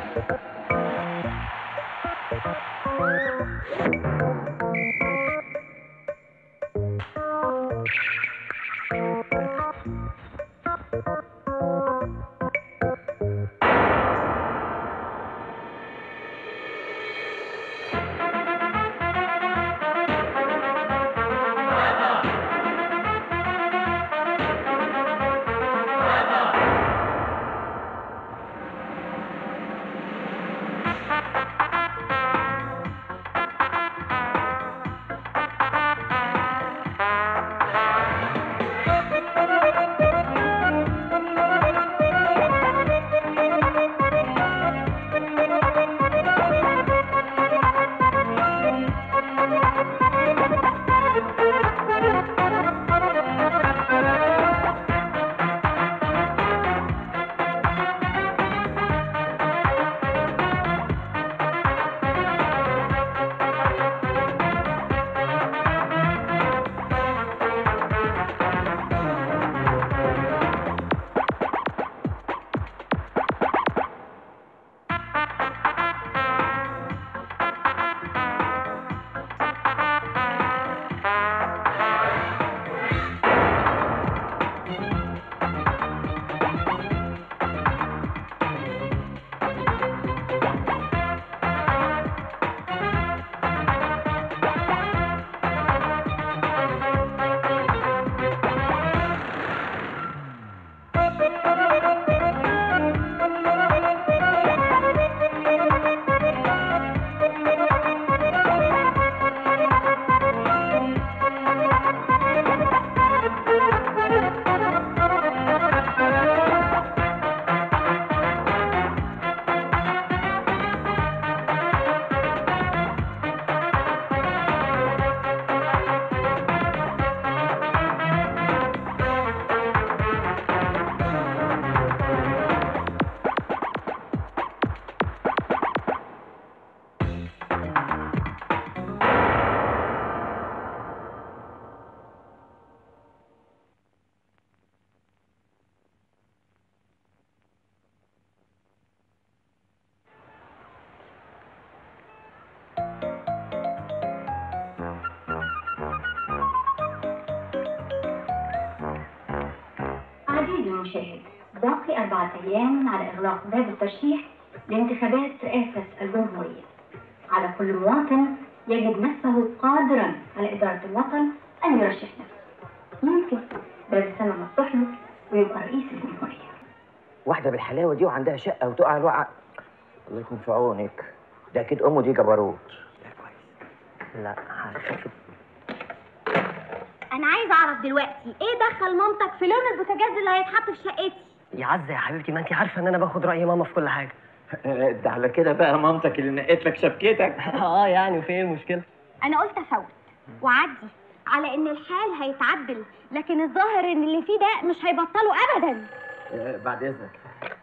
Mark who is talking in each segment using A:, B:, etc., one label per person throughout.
A: عزيزي المشاهد باقي أربعة أيام على إغلاق باب الترشيح لانتخابات رئاسة الجمهورية على كل مواطن يجد نفسه قادرا على إدارة الوطن أن يرشح نفسه يمكن باب السماء مفتوح له ويبقى رئيس الجمهورية
B: واحدة بالحلاوة دي وعندها شقة وتقع الوقعة الله يكون في عونك ده أكيد أمه دي جبروت لا هشوف
C: انا عايزه اعرف دلوقتي ايه دخل مامتك في لون البوتاجاز اللي هيتحط في شقتي
D: يا عزة يا حبيبتي ما انت عارفه ان انا باخد راي ماما في كل حاجه
B: ده على كده بقى مامتك اللي نقت لك شبكتك
D: اه يعني وفي ايه المشكله
C: انا قلت افوت وعدي على ان الحال هيتعدل لكن الظاهر ان اللي فيه ده مش هيبطلوا ابدا
B: بعد إذنك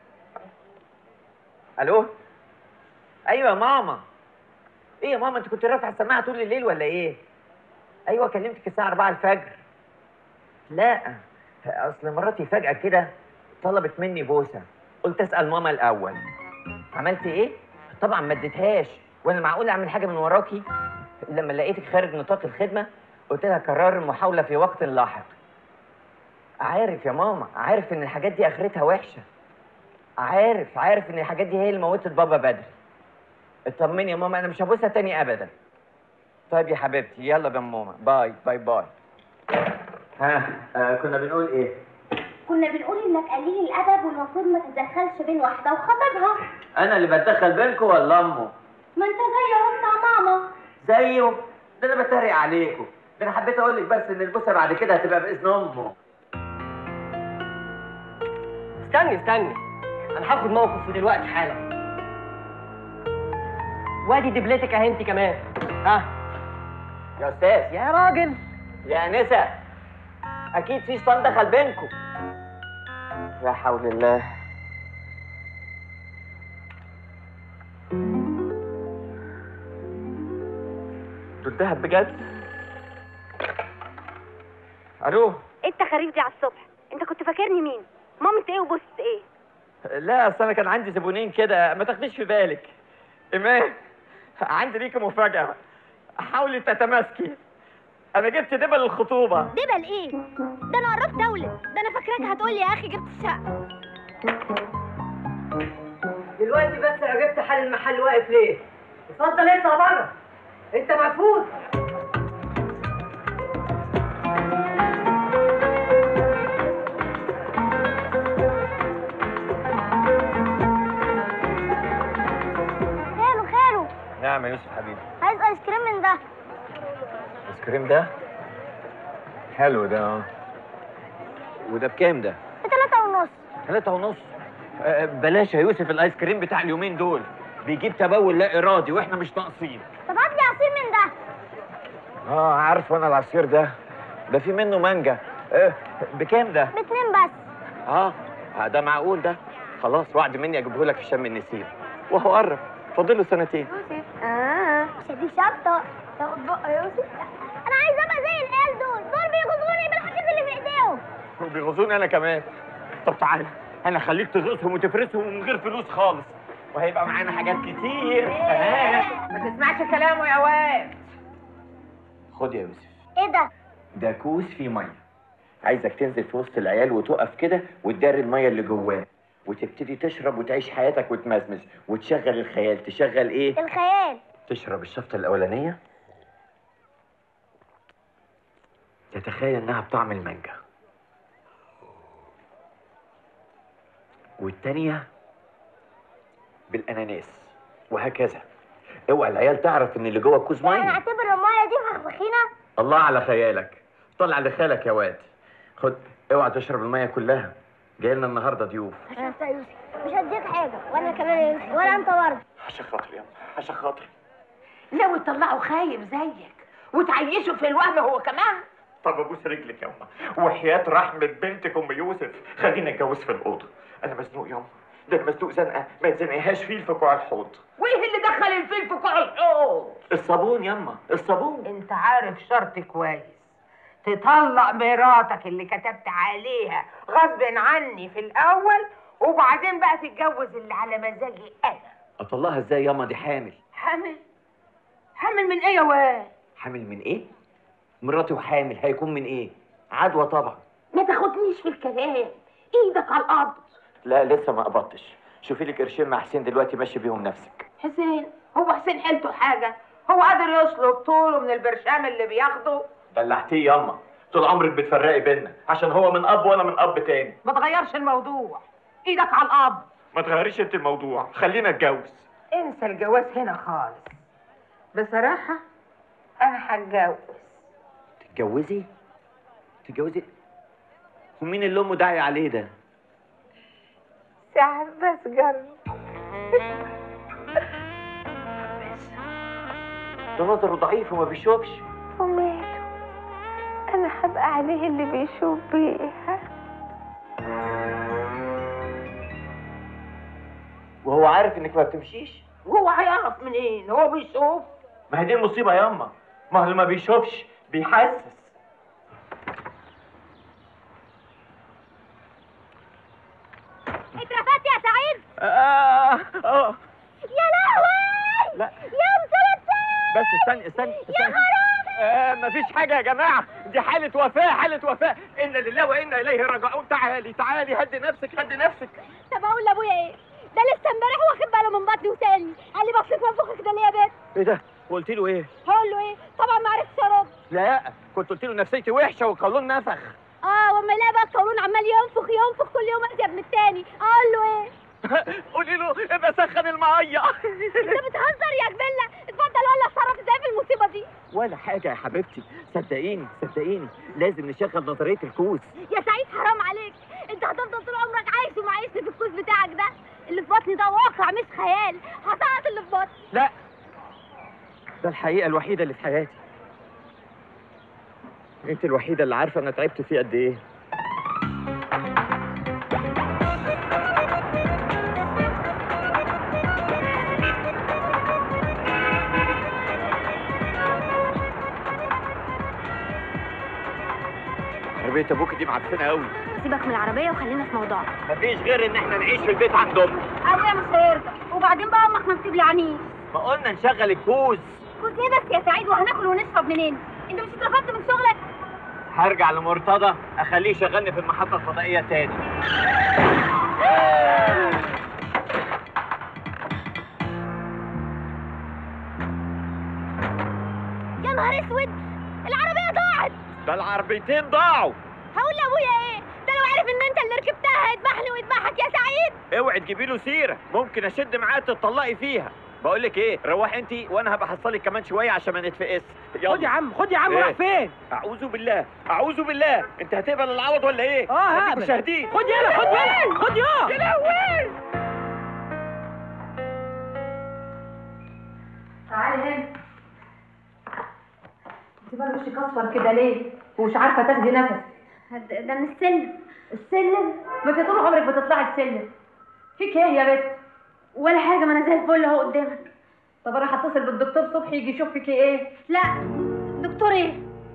B: ألو أيوة يا ماما إيه يا ماما أنت كنت رافع السماعة طول الليل ولا إيه؟ أيوة كلمتك الساعة 4 الفجر لا أصل مراتي فجأة كده طلبت مني بوسة قلت أسأل ماما الأول عملت إيه؟ طبعا ما اديتهاش وأنا معقول أعمل حاجة من وراكي؟ لما لقيتك خارج نطاق الخدمة قلت لها كرر المحاولة في وقت لاحق عارف يا ماما عارف إن الحاجات دي آخرتها وحشة عارف عارف إن الحاجات دي هي اللي موتت بابا بدري اطمني يا ماما أنا مش هبوسها تاني أبدا طيب يا حبيبتي يلا يا ماما باي باي باي ها آه كنا بنقول ايه
C: كنا بنقول انك قليل الادب والمفروض ما تتدخلش بين واحده وخطيبها
B: انا اللي بتدخل بينكم ولا امه
C: ما انت زي اهو بتاع ماما
B: زيه ده انا بتريق عليكم ده انا حبيت اقول لك بس ان البوسه بعد كده هتبقى باذن امه
D: استني استني انا هاخد موقف دلوقتي حالا وادي دبلتك اهي انت كمان ها
B: يا استاذ
D: يا راجل
B: يا انسه اكيد في شيطان دخل بينكم لا حول الله دول دهب بجد الو
C: انت خريف دي على الصبح انت كنت فاكرني مين مامة ايه وبص ايه
B: لا اصل انا كان عندي زبونين كده ما تاخديش في بالك ايمان عندي ليكي مفاجاه حاولي تتماسكي انا جبت دبل الخطوبه
C: دبل ايه ده انا قربت اولد ده انا فاكراك هتقولي يا اخي جبت الشقه
D: دلوقتي بس عرفت حال المحل واقف ليه اتفضل اطلع بره انت مرفوض
C: خالو خالو
B: نعم يا يوسف حبيبي
C: عايز ايس كريم من ده
B: الايس كريم ده حلو ده اه وده بكام ده؟
C: بتلاتة ونص
B: ثلاثة ونص آه، بلاش يا يوسف الايس كريم بتاع اليومين دول بيجيب تبول لا ارادي واحنا مش ناقصين
C: طب هات لي عصير من ده
B: اه عارف انا العصير ده ده في منه مانجا آه، بكام ده؟
C: باتنين بس
B: اه آه، ده معقول ده خلاص وعد مني اجيبه لك في شم النسيم وهو قرب فاضل له سنتين
C: اه مش هديك شطة تاخد بقى يا يوسف انا عايزه ابقى زي العيال دول دول بيغزوني بالحاجات اللي في ايديهم
B: وبيغزوني انا كمان طب تعالى انا خليك تغيظهم وتفرسهم من غير فلوس خالص وهيبقى معانا حاجات كتير آه.
E: ما تسمعش كلامه يا واد
B: خد يا يوسف
C: ايه ده
B: ده كوس فيه ميه عايزك تنزل في وسط العيال وتقف كده وتداري الميه اللي جواه وتبتدي تشرب وتعيش حياتك وتمزمز وتشغل الخيال تشغل ايه
C: الخيال
B: تشرب الشفطة الأولانية تتخيل إنها بطعم المانجا والتانية بالأناناس وهكذا اوعى العيال تعرف ان اللي جوه الكوز
C: يعني
B: ميه
C: اعتبر المايه دي مخبخينه
B: الله على خيالك طلع لخالك يا واد خد اوعى تشرب الميه كلها جاي لنا النهارده ضيوف
C: عشان يا يوسف مش هديك حاجه وانا كمان يا يوسف ولا انت برضه
B: عشان خاطري يا أم، عشان خاطري
E: لو تطلعه خايب زيك وتعيشه في الوهم هو كمان
B: طب ابوس رجلك يا أم وحياة رحمة بنتك ام يوسف خلينا نتجوز في الأوضة أنا مزنوق يا أم ده أنا مزنوق زنقة ما يتزنقهاش فيل في كوع الحوض
E: وايه اللي دخل الفيل في كوع الحوض
B: الصابون ياما الصابون
E: انت عارف شرط كويس تطلق مراتك اللي كتبت عليها غصب عني في الاول وبعدين بقى تتجوز اللي على مزاجي انا
B: أطلعها ازاي ياما دي حامل
E: حامل حامل من ايه يا واد
B: حامل من ايه؟ مراتي وحامل هيكون من ايه؟ عدوى طبعا
E: ما تاخدنيش في الكلام ايدك على القبض
B: لا لسه ما قبضتش شوفي لي قرشين مع حسين دلوقتي ماشي بيهم نفسك
E: حسين هو حسين حيلته حاجه هو قادر يسلب طوله من البرشام اللي بياخده
B: دلعتيه ياما طول عمرك بتفرقي بينا عشان هو من اب وانا من اب تاني
E: ما تغيرش الموضوع ايدك على القبض
B: ما تغيريش انت الموضوع خلينا نتجوز
E: انسى الجواز هنا خالص بصراحة أنا هتجوز
B: تتجوزي؟ تتجوزي؟ ومين اللي امه داعي عليه ده؟
E: ساعات بس جرب
B: ده نظره ضعيف وما بيشوفش
E: وماله أنا هبقى عليه اللي بيشوف بيها
B: وهو عارف انك ما بتمشيش
E: وهو هيعرف منين هو بيشوف
B: ما هي دي المصيبه ياما ما هو اللي ما بيشوفش بيحسس
C: اترفدت يا سعيد
B: آه آه
C: يا لهوي
B: لا
C: يا مسلسل
B: بس استني استني استني آه مفيش حاجة يا جماعة دي حالة وفاة حالة وفاة إنا لله وإنا إليه راجعون تعالي تعالي هدي نفسك هدي نفسك
C: طب اقول لابويا ايه ده لسه امبارح واخد باله من بطني وسالني قال لي بصيت منفوخك ده ليه يا بنت
B: إيه ده؟ وقلت له إيه؟
C: هقول له ايه طبعا ما عرفتش ارد
B: لا كنت قلت له نفسيتي وحشة والقولون نفخ
C: اه واما يلاقي بقى القولون عمال ينفخ ينفخ كل يوم ازيد من التاني اقول له ايه
B: قولي له ابقى سخن المية
C: انت بتهزر يا جبله اتفضل ولا اتصرف ازاي في المصيبه دي
B: ولا حاجة يا حبيبتي صدقيني صدقيني لازم نشغل نظرية الكوس
C: يا سعيد حرام عليك انت هتفضل طول عمرك عايش ومعيشني في الكوز بتاعك ده اللي في بطني ده واقع مش خيال هسقط اللي في بطني
B: لا ده الحقيقة الوحيدة اللي في حياتي انت الوحيدة اللي عارفة انا تعبت فيه قد ايه
F: عربيه ابوك دي معفنه قوي
C: سيبك من العربيه وخلينا في موضوعنا
F: مفيش غير ان احنا نعيش في البيت عند امك
C: ابويا مش هيرضى وبعدين بقى امك ما بتبلعنيش
F: ما قلنا نشغل الكوز
C: كنت ايه بس يا سعيد وهناكل ونشرب منين انت مش اترفدت من شغلك
F: هرجع لمرتضى اخليه يشغلني في المحطه الفضائيه تاني
C: يا نهار اسود العربيه ضاعت
F: ده العربيتين ضاعوا
C: هقول لابويا ايه ده لو عرف ان انت اللي ركبتها هيذبحني ويذبحك يا سعيد
F: اوعي تجيبي له سيره ممكن اشد معاه تتطلقي فيها بقول لك ايه روحي انت وانا هبقى احصلك كمان شويه عشان ما نتفقس يلا
D: خد يا عم خد يا عم
F: إيه؟
D: راح فين
F: اعوذ بالله اعوذ بالله انت هتقبل العوض ولا ايه
D: اه
F: خليك
D: هقبل.
F: مشاهدين
D: خد يلا خد يلا خد يلا
A: تعالي هنا انت بقى وشك اصفر كده ليه ومش عارفه تاخدي نفس
C: ده ده من السلم
A: السلم ما انت طول عمرك بتطلعي السلم فيك ايه يا بت
C: ولا حاجه ما انا زي الفل اهو قدامك
A: طب انا هتصل بالدكتور صبحي يجي يشوف فيكي ايه
C: لا دكتور ايه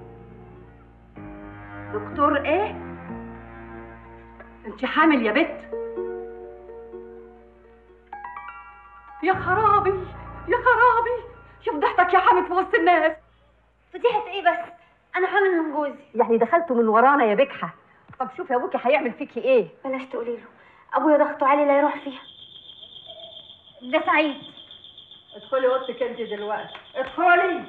A: دكتور ايه انت حامل يا بت يا خرابي يا خرابي شوف ضحكك يا حامد في وسط الناس
C: فضيحه ايه بس انا حامل من جوزي
A: يعني دخلتوا من ورانا يا بجحة طب شوفي ابوكي هيعمل فيكي ايه
C: بلاش تقولي له ابويا ضغطه عالي لا يروح فيها ده سعيد
A: ادخلي اوضتك انت دلوقتي ادخلي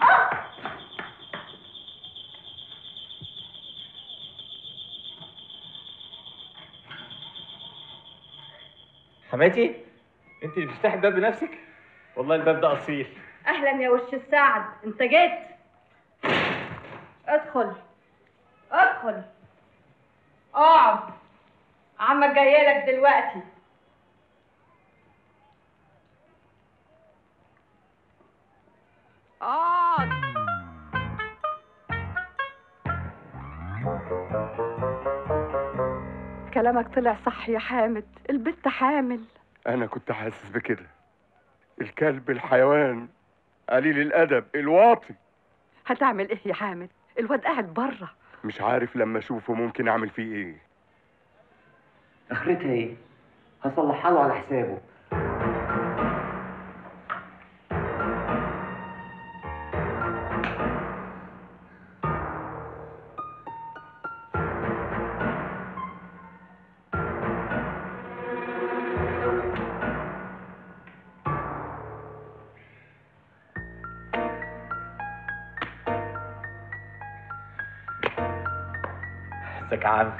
F: حماتي انت اللي بتفتحي الباب بنفسك والله الباب ده اصيل
A: اهلا يا وش السعد انت جيت ادخل ادخل اقعد عمك جايلك دلوقتي اقعد كلامك طلع صح يا حامد البت حامل
G: أنا كنت حاسس بكده الكلب الحيوان قليل الأدب الواطي
A: هتعمل ايه يا حامد الواد قاعد بره
G: مش عارف لما أشوفه ممكن أعمل فيه إيه
B: اخرتها ايه هصلحها له على حسابه ازيك يا عم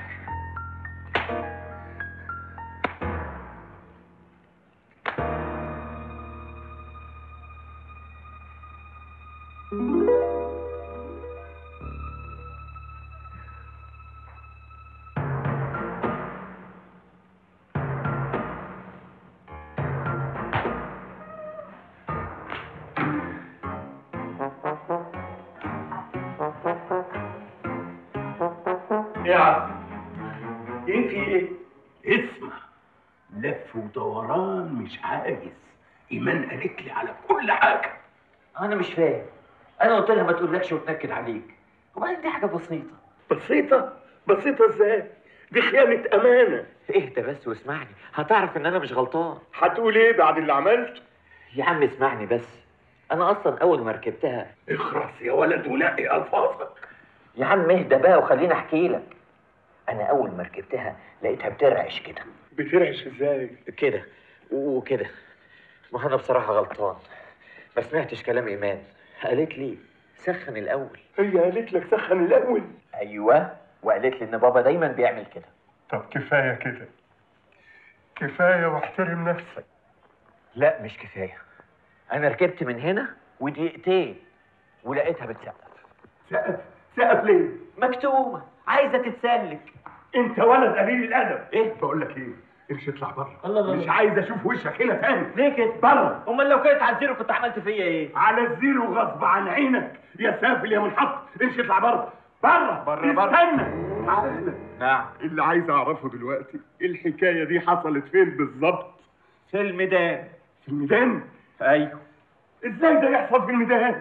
H: يا عم ايه في ايه؟ اسمع لف ودوران مش عايز ايمان قالت لي على كل حاجه
B: انا مش فاهم انا قلت لها ما تقولكش وتنكد عليك وبعدين دي حاجه بسيطه
H: بسيطه بسيطه ازاي؟ دي خيانه امانه
B: اهدى بس واسمعني هتعرف ان انا مش غلطان
G: هتقول إيه بعد اللي عملته؟
B: يا عم اسمعني بس انا اصلا اول ما ركبتها
H: اخرس يا ولد ونقي الفاظك
B: يا عم اهدى بقى وخليني احكي لك انا اول ما ركبتها لقيتها بترعش كده
G: بترعش إزاي؟
B: كده وكده ما انا بصراحه غلطان ما سمعتش كلام ايمان قالت لي سخن الاول
G: هي قالت لك سخن الأول
B: ايوه وقالت لي ان بابا دايما بيعمل كده
G: طب كفاية كده كفاية واحترم نفسك
B: لا مش كفايه انا ركبت من هنا ودقيقتين ولقيتها بتسقف
H: سقف سقف ليه؟
B: مكتومه عايزه تتسلك
H: انت ولد قليل الادب
B: ايه
H: بقول لك ايه؟ امشي اطلع بره
B: الله الله
H: مش
B: الله.
H: عايز اشوف وشك هنا تاني
B: ليه كده
H: بره
B: امال لو كانت على الزيرو كنت عملت فيا ايه
H: على الزيرو غصب عن عينك يا سافل يا منحط امشي اطلع بره بره
G: بره، بره.
H: استنى تعالى
B: نعم
G: اللي عايز أعرفه دلوقتي الحكاية دي حصلت فين بالظبط؟
B: في الميدان
H: في الميدان
B: ايوه
H: ازاي ده يحصل في الميدان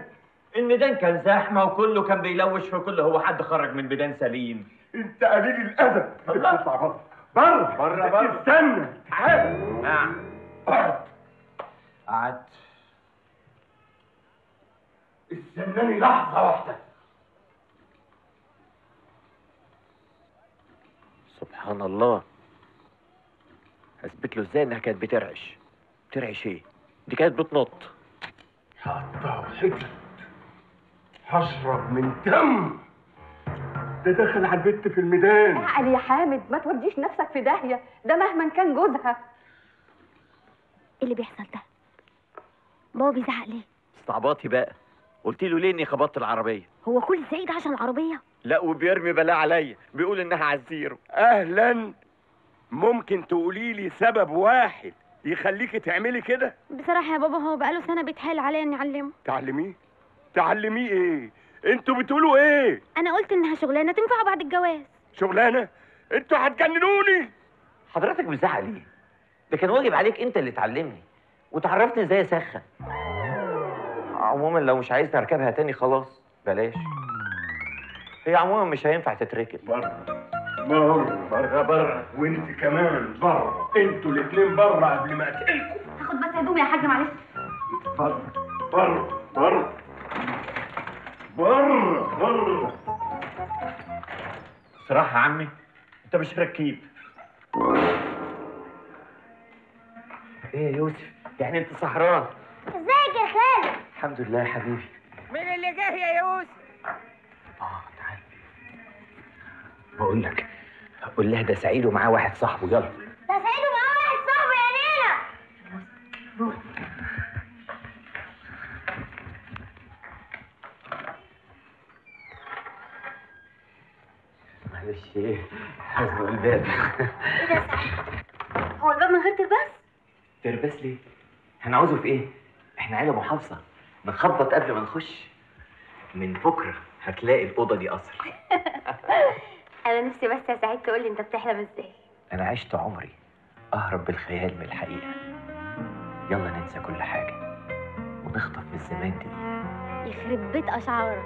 F: الميدان كان زحمه وكله كان بيلوش في كله هو حد خرج من ميدان سليم
G: انت قليل الادب
F: الله.
G: اطلع بره بره
F: بره، بره.
G: استنى تعال
F: نعم
G: اقعد
F: قعدت
G: استناني لحظه واحده
F: سبحان الله اثبت له ازاي انها كانت بترعش بترعش ايه دي كانت بتنط
G: هقطع حتت هشرب من دم ده دخل على البت في الميدان
I: اعقل يا حامد ما توديش نفسك في داهيه ده مهما كان جوزها
C: ايه اللي بيحصل ده بابا بيزعق ليه
F: استعباطي بقى قلت له ليه اني خبطت العربيه
C: هو كل ازاي ده عشان العربيه
F: لا وبيرمي بلاء عليا بيقول انها على الزيرو
G: اهلا ممكن تقولي لي سبب واحد يخليكي تعملي كده
C: بصراحه يا بابا هو بقاله سنه بيتحايل عليا اني اعلمه
G: تعلميه تعلميه ايه انتوا بتقولوا ايه
C: انا قلت انها شغلانه تنفع بعد الجواز
G: شغلانه انتوا هتجننوني
B: حضرتك بتزعق ليه؟ ده كان واجب عليك انت اللي تعلمني وتعرفني ازاي اسخن عموما لو مش عايز تركبها تاني خلاص بلاش هي عموما مش هينفع تتركب
G: بره بره بره بره وانت كمان بره انتوا الاتنين بره قبل ما اقتلكم
C: هاخد بس هدومي يا حاج معلش
G: بره بره بره بره بره
F: صراحه يا عمي انت مش ركيب
B: ايه يا يوسف يعني انت سهران
C: ازيك يا خالد
B: الحمد لله يا حبيبي
E: مين اللي جه يا يوسف
B: اه تعال بقول لك قول لها ده سعيد ومعاه واحد صاحبه يلا
C: ده سعيد معاه واحد صاحبه يا نينا
B: معلش ايه حزن الباب
C: ايه ده يا سعيد هو الباب من غير ترباس
B: تربس ليه؟ هنعوزه في ايه؟ احنا عيله محافظه نخبط قبل ما نخش من بكره هتلاقي الاوضه دي قصر
C: انا نفسي بس يا سعيد تقول لي انت بتحلم ازاي
B: انا عشت عمري اهرب بالخيال من الحقيقه يلا ننسى كل حاجه ونخطف من الزمان دي
C: يخرب بيت اشعارك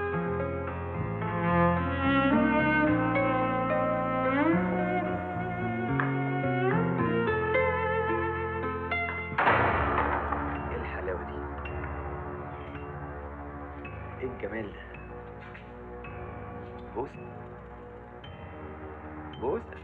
B: ايه الحلاوه دي ايه الجمال ده بوسه بوسه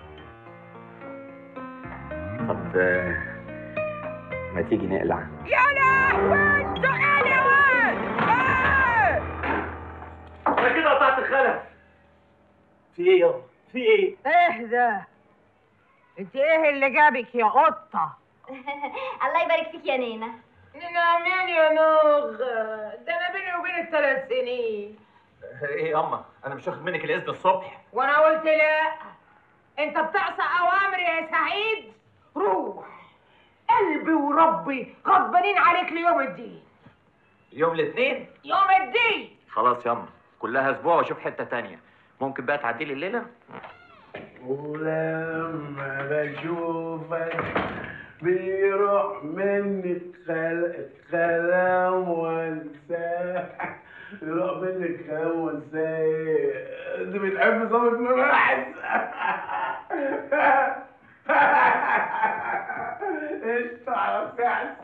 B: طب آه، ما تيجي نقلع
E: يا لهوي سؤال يا واد آه!
F: انا كده قطعت الخلف في ايه يابا في ايه
E: اهدى انت ايه اللي جابك يا قطه
C: الله يبارك فيك يا نينا
E: نعمين يا نوغ ده انا بيني وبينك ثلاث سنين
F: ايه يا اما انا مش واخد منك الاذن الصبح
E: وانا قلت لا انت بتعصى اوامري يا سعيد روح قلبي وربي غضبانين عليك ليوم الدين
F: يوم الاثنين
E: يوم الدين
F: خلاص ياما كلها اسبوع واشوف حته تانية ممكن بقى تعدي لي الليله
H: ولما بشوفك بيروح مني الكل- الكلام وانساه يروح مني الكلام وانساه انت بتحب صوت مباحث قشطة على سعس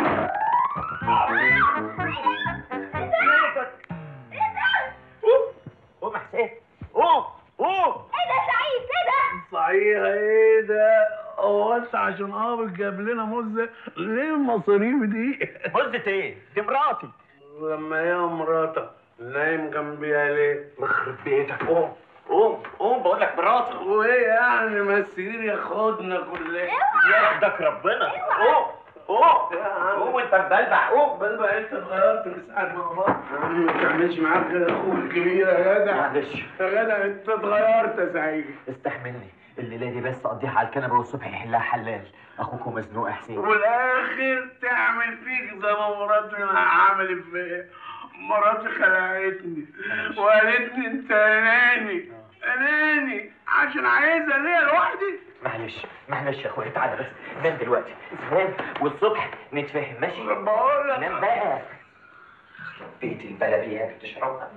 F: قوم يا حسين قوم قوم
C: ايه ده سعيد ايه ده
H: صحيح ايه ده هو انت عشان ابك جاب لنا مزه ليه المصاريف دي؟
F: مزة ايه دي مراتي
H: لما هي مراتك نايم جنبيها ليه؟
F: يخرب بيتك قوم قوم قوم بقول لك مراتي
H: وايه يعني ما السرير ياخدنا كلنا
F: ياخدك ربنا قوم قوم
H: يا عم.
F: قوم وانت مبلبع قوم
H: بل بقى انت اتغيرت من ساعه ما بعض يا عم ما تعملش معاك كده اخوك الكبير يا جدع
F: معلش
H: يا جدع انت اتغيرت يا سعيد
B: استحملني الليله دي بس اقضيها على الكنبه والصبح يحلها حلال اخوك مزنوق يا حسين
H: والاخر تعمل فيك زي ما مراتي عملت فيا مراتي خلعتني وقالت لي انت اناني اناني عشان عايزه ليا لوحدي
B: معلش معلش يا اخويا تعالى بس نام دلوقتي نام والصبح نتفاهم ماشي
H: بقول لك
B: نام بقى بيت البلديات بتشربها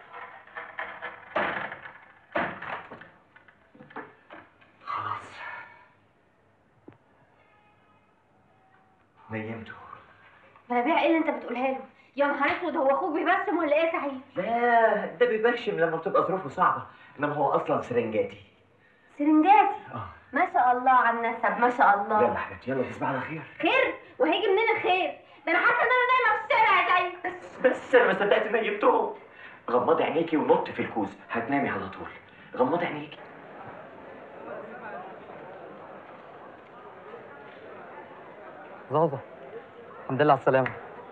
B: خلاص نيمته
C: ربيع ايه اللي انت بتقولها له يا نهار اسود هو اخوك بيبسم ولا ايه صحيح
B: لا ده بيبرشم لما بتبقى ظروفه صعبة انما هو اصلا سرنجاتي
C: سرنجاتي
B: اه
C: ما شاء الله على النسب ما شاء الله
B: يلا حبيبتي يلا تصبح على خير
C: خير وهيجي منين الخير ده انا حاسه ان انا نايمه في الشارع يا سعيد
B: بس انا ما صدقت نيمتهم غمضي عينيكي ونط في الكوز هتنامي على طول غمضي عينيكي
J: زازا الحمد لله على السلامة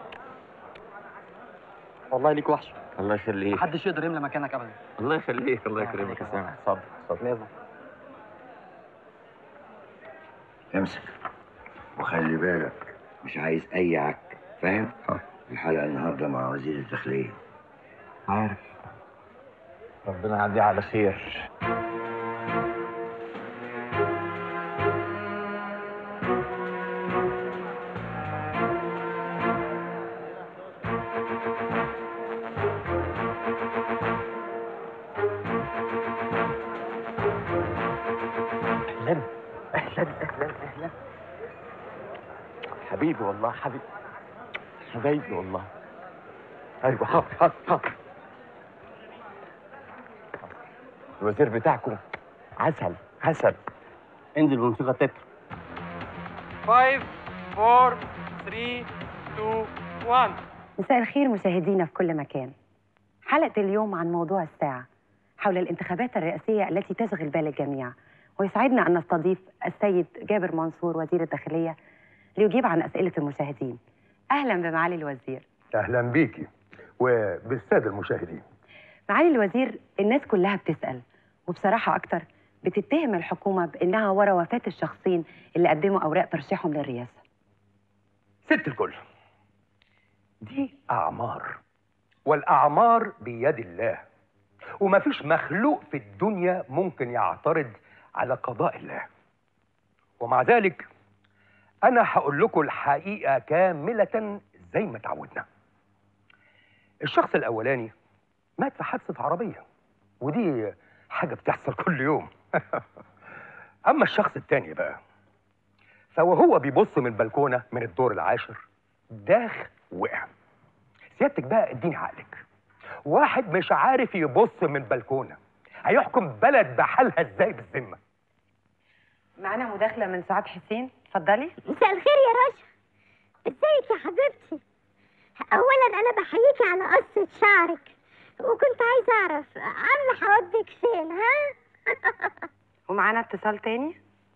J: والله ليك وحش
F: الله يخليك
J: محدش يقدر يملى مكانك ابدا
F: الله يخليك الله
J: الله
F: يكرمك
J: يخليك
F: يا
J: يا
F: سامح اتفضل اتفضل
J: لازم
K: امسك وخلي بالك مش عايز اي عك فاهم الحلقه النهارده مع وزير الداخليه
F: عارف ربنا يعدي على خير
B: اهلا اهلا اهلا اهلا حبيبي والله حبيبي حبايبي والله ايوه حاضر حاضر حاضر الوزير بتاعكم عسل عسل
J: انزل بموسيقى تتر
L: 5 4 3 2 1
M: مساء الخير مشاهدينا في كل مكان حلقة اليوم عن موضوع الساعة حول الانتخابات الرئاسية التي تشغل بال الجميع ويسعدنا أن نستضيف السيد جابر منصور وزير الداخلية ليجيب عن أسئلة المشاهدين أهلا بمعالي الوزير
N: اهلا بيكي وبالساده المشاهدين
M: معالي الوزير الناس كلها بتسأل وبصراحة أكتر بتتهم الحكومة بأنها ورا وفاة الشخصين اللي قدموا أوراق ترشيحهم للرئاسة
N: ست الكل دي اعمار والاعمار بيد الله ومفيش مخلوق في الدنيا ممكن يعترض على قضاء الله ومع ذلك انا هقول لكم الحقيقه كامله زي ما تعودنا الشخص الاولاني مات في حادثه عربيه ودي حاجه بتحصل كل يوم اما الشخص التاني بقى فوهو بيبص من البلكونه من الدور العاشر داخ وقع سيادتك بقى اديني عقلك واحد مش عارف يبص من بلكونه هيحكم بلد بحالها ازاي بالذمه
M: معانا مداخلة من سعاد حسين اتفضلي
C: مساء الخير يا رشا ازيك يا حبيبتي اولا انا بحييكي على قصة شعرك وكنت عايزه اعرف عامله حواجبك فين ها
M: ومعانا اتصال تاني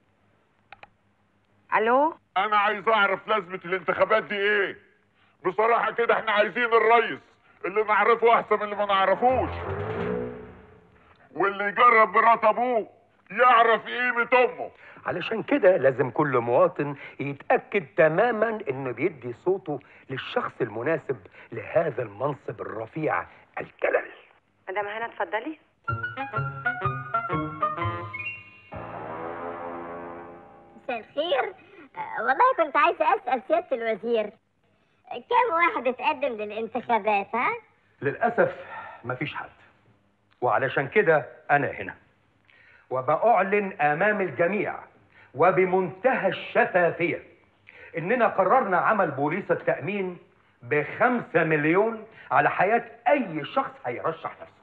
M: الو
O: انا عايز اعرف لازمه الانتخابات دي ايه بصراحه كده احنا عايزين الرئيس اللي نعرفه احسن من اللي ما نعرفوش واللي يجرب مرات ابوه يعرف قيمه امه
N: علشان كده لازم كل مواطن يتأكد تماما انه بيدي صوته للشخص المناسب لهذا المنصب الرفيع الجلل
M: مدام هنا اتفضلي
C: مساء الخير آه، والله كنت عايزه اسال سياده الوزير كم واحد اتقدم للانتخابات ها
N: للأسف مفيش حد وعلشان كده أنا هنا وبأعلن أمام الجميع وبمنتهى الشفافية إننا قررنا عمل بوليس التأمين بخمسة مليون على حياة أي شخص هيرشح نفسه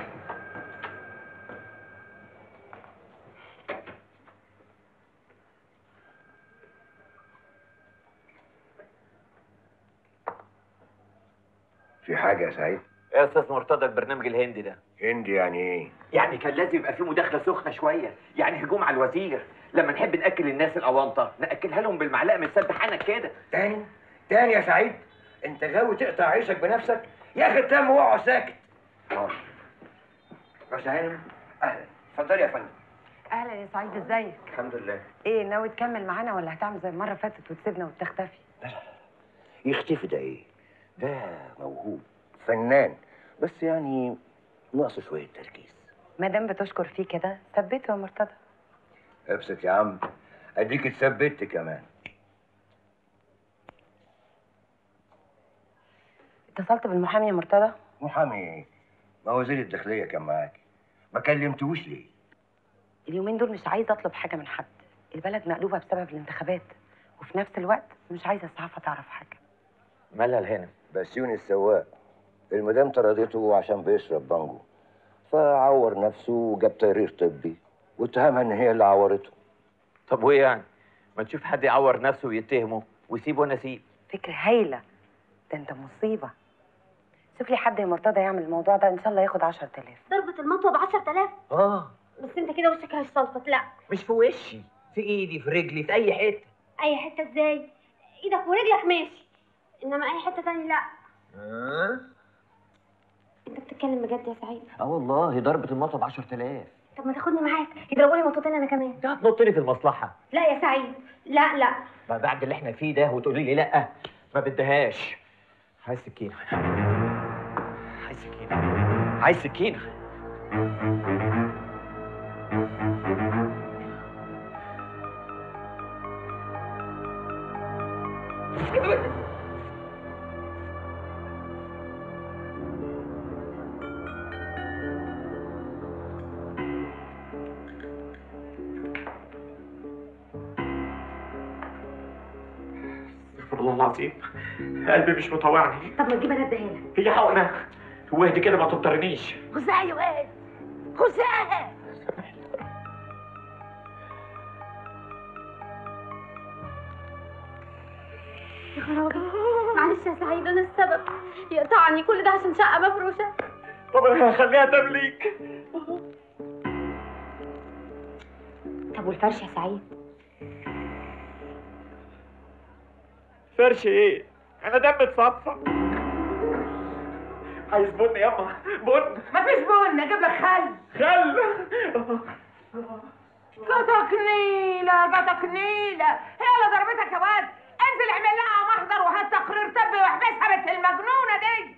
K: في حاجه يا سعيد
B: يا استاذ مرتضى البرنامج الهندي ده
K: هندي يعني ايه
B: يعني كان لازم يبقى فيه مداخله سخنه شويه يعني هجوم على الوزير لما نحب ناكل الناس الاونطه ناكلها لهم بالمعلقه من سد حنك كده
K: تاني تاني يا سعيد انت غاوي تقطع عيشك بنفسك يا اخي تم واقعد ساكت حاضر رشا هانم اهلا اتفضلي يا فندم
M: أهلا يا سعيد ازيك
K: الحمد لله
M: ايه ناوي تكمل معانا ولا هتعمل زي المرة اللي فاتت وتسيبنا وتختفي
K: يختفي ده ايه ده موهوب فنان بس يعني ناقصه شويه تركيز
M: ما دام بتشكر فيه كده ثبته يا مرتضى
K: ابسط يا عم اديك اتثبت كمان
M: اتصلت بالمحامي يا مرتضى
K: محامي ايه؟ ما وزير الداخليه كان معاك ما كلمتوش ليه؟
M: اليومين دول مش عايزه اطلب حاجه من حد البلد مقلوبه بسبب الانتخابات وفي نفس الوقت مش عايزه الصحافه تعرف حاجه
B: مالها الهنا
K: بسيوني السواق المدام طردته عشان بيشرب بانجو فعور نفسه وجاب تقرير طبي واتهمها ان هي اللي عورته
B: طب وايه يعني ما تشوف حد يعور نفسه ويتهمه ويسيبه وانا اسيب
M: فكره هايله ده انت مصيبه شوف لي حد يا مرتضى يعمل الموضوع ده ان شاء الله ياخد 10000
C: ضربة المطوة ب 10000
B: اه
C: بس انت كده وشك هيصلفط لا
B: مش في وشي في ايدي في رجلي في اي حته
C: اي حتة ازاي ايدك ورجلك ماشي انما اي حتة تانية لا
B: اه
C: انت بتتكلم بجد يا سعيد
B: اه والله ضربة المطر ب 10000
C: طب ما تاخدني معاك يضربوا لي مطوتين انا كمان
B: انت هتنط لي في المصلحة
C: لا يا سعيد لا لا
B: ما بعد اللي احنا فيه ده وتقولي لي لا ما بدهاش عايز سكينة عايز سكينة عايز سكينة
F: استغفر الله العظيم قلبي مش مطوعني
C: طب ما تجيب انا اديها لك
F: هي حقنة واهدي كده ما تضطرنيش
C: خزاها يا واد خزاها يا خرابي معلش يا سعيد انا السبب يقطعني كل ده عشان شقه مفروشه
F: طب انا هخليها تمليك
C: طب والفرش يا سعيد
F: فرش ايه انا دم اتصفى عايز بن ياما بن
E: مفيش بن اجيب لك خل
F: خل
E: جاتك نيلة جاتك نيلة هي اللي ضربتك يا واد انزل اعمل لها محضر وهات تقرير طبي واحبسها بنت المجنونة دي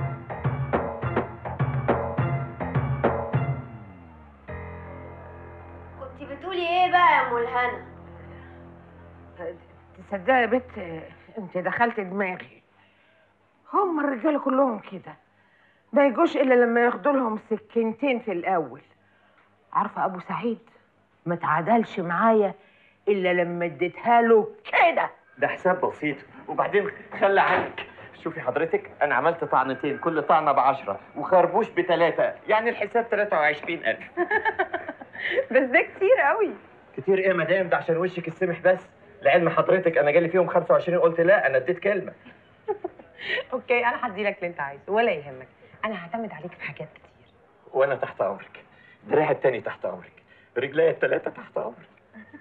C: كنت بتقولي ايه بقى يا ام الهنا
E: تصدقي يا بنت انت دخلت دماغي هم الرجاله كلهم كده ما يجوش الا لما ياخدوا لهم سكينتين في الاول عارفه ابو سعيد ما تعادلش معايا الا لما اديتها له كده
F: ده حساب بسيط وبعدين خلي عنك شوفي حضرتك انا عملت طعنتين كل طعنه بعشرة وخربوش بتلاتة يعني الحساب 23000
M: بس ده كتير قوي
F: كتير ايه يا مدام ده عشان وشك السمح بس لعلم حضرتك انا جالي فيهم 25 قلت لا انا اديت كلمه
M: اوكي انا هدي لك اللي انت عايزه ولا يهمك انا هعتمد عليك في حاجات كتير
F: وانا تحت امرك دراعي التاني تحت امرك رجلي التلاتة تحت امرك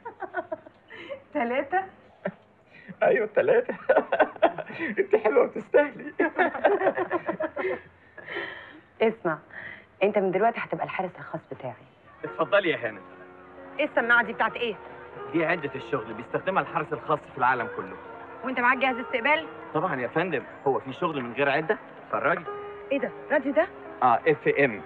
M: ثلاثة
F: ايوه التلاتة انت حلوه وتستاهلي
M: اسمع انت من دلوقتي هتبقى الحارس الخاص بتاعي
F: اتفضلي يا هانم
M: ايه السماعه دي بتاعت ايه
F: دي عدة الشغل بيستخدمها الحرس الخاص في العالم كله
M: وانت معاك جهاز استقبال
F: طبعا يا فندم هو في شغل من غير عدة اتفرجي
M: ايه ده راديو ده
F: اه اف ام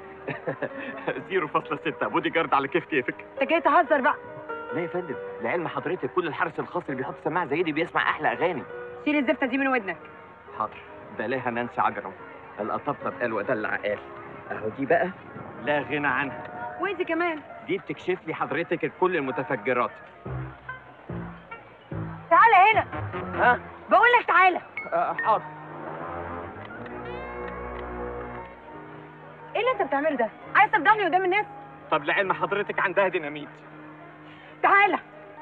F: 0.6 بودي جارد على كيف كيفك
M: انت جاي تهزر بقى
F: لا يا فندم لعلم حضرتك كل الحرس الخاص اللي بيحط سماعه زي دي بيسمع احلى اغاني
M: شيل الزفته دي من ودنك
F: حاضر بلاها نانسي عجرم الأطبطب قال ودلع قال اهو دي بقى لا غنى عنها
M: وانت كمان
F: دي بتكشف لي حضرتك كل المتفجرات
M: تعالى هنا
F: ها
M: بقول لك تعالى
F: آه حاضر
M: ايه اللي انت بتعمله ده عايز تفضحني قدام الناس
F: طب لعلم حضرتك عندها ديناميت
M: تعالى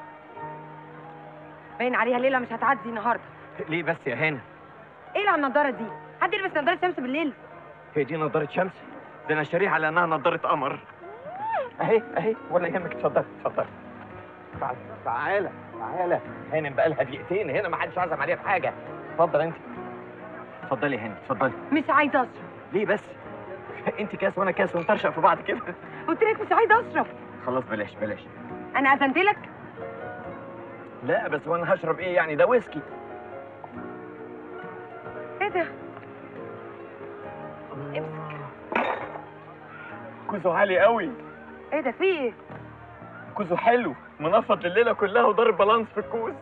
M: باين عليها ليله مش هتعدي النهارده
F: ليه بس يا هانم
M: ايه اللي على النضاره دي حد يلبس نضاره شمس بالليل
F: هي دي نضارة شمس ده انا شاريها على انها نضارة قمر اهي اهي ولا يهمك اتفضل اتفضل تعال تعالى تعالى هانم بقى لها دقيقتين هنا ما حدش عزم عليها بحاجة اتفضل انت اتفضلي يا هانم اتفضلي
M: مش عايزه اشرب
F: ليه بس انت كاس وانا كاس ونطرشق في بعض كده
M: قلت لك مش عايزه اشرب
F: خلاص بلاش بلاش
M: انا اذنت لك
F: لا بس وانا هشرب ايه يعني ده ويسكي
M: ايه ده
F: كوزو عالي قوي
M: ايه ده في ايه
F: كوزو حلو منفض الليله كلها وضارب بالانس في الكوز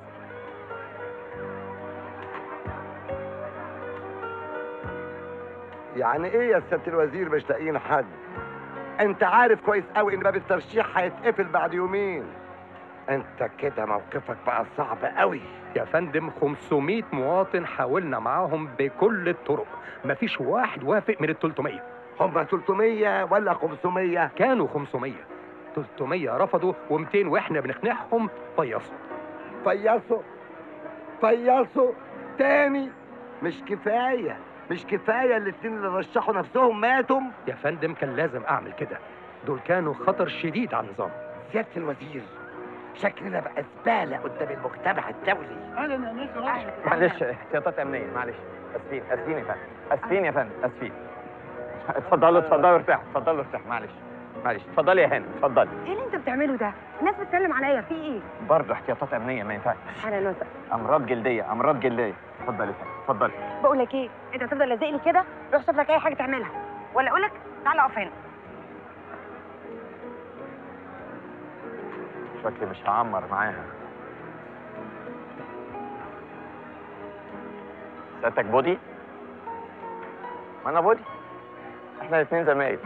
P: يعني ايه يا سياده الوزير مش لاقيين حد انت عارف كويس قوي ان باب الترشيح هيتقفل بعد يومين انت كده موقفك بقى صعب قوي
N: يا فندم 500 مواطن حاولنا معاهم بكل الطرق مفيش واحد وافق من ال 300
P: هم 300 ولا 500
N: كانوا 500 300 رفضوا و200 واحنا بنقنعهم فيصوا
P: فيصوا فيصوا تاني مش كفايه مش كفايه الاتنين اللي رشحوا نفسهم ماتوا
N: يا فندم كان لازم اعمل كده دول كانوا خطر شديد على النظام
P: سياده الوزير شكلنا بقى زباله قدام المجتمع الدولي
F: معلش احتياطات امنيه معلش اسفين اسفين يا فندم اسفين يا فندم اسفين اتفضلوا اتفضلوا ارتاحوا اتفضلوا ارتاحوا معلش معلش اتفضلي يا هانم اتفضلي
M: ايه اللي انت بتعمله ده؟ الناس بتسلم عليا في ايه؟
F: برضه احتياطات امنيه ما ينفعش
M: اهلا وسهلا
F: امراض جلديه امراض جلديه اتفضلي يا فندم اتفضلي
M: بقول لك ايه؟ انت هتفضل لازق لي كده؟ روح شوف لك اي حاجه تعملها ولا اقول لك تعالى اقف هنا
F: شكلي مش هعمر معاها سيادتك بودي ما انا بودي احنا الاثنين زمايل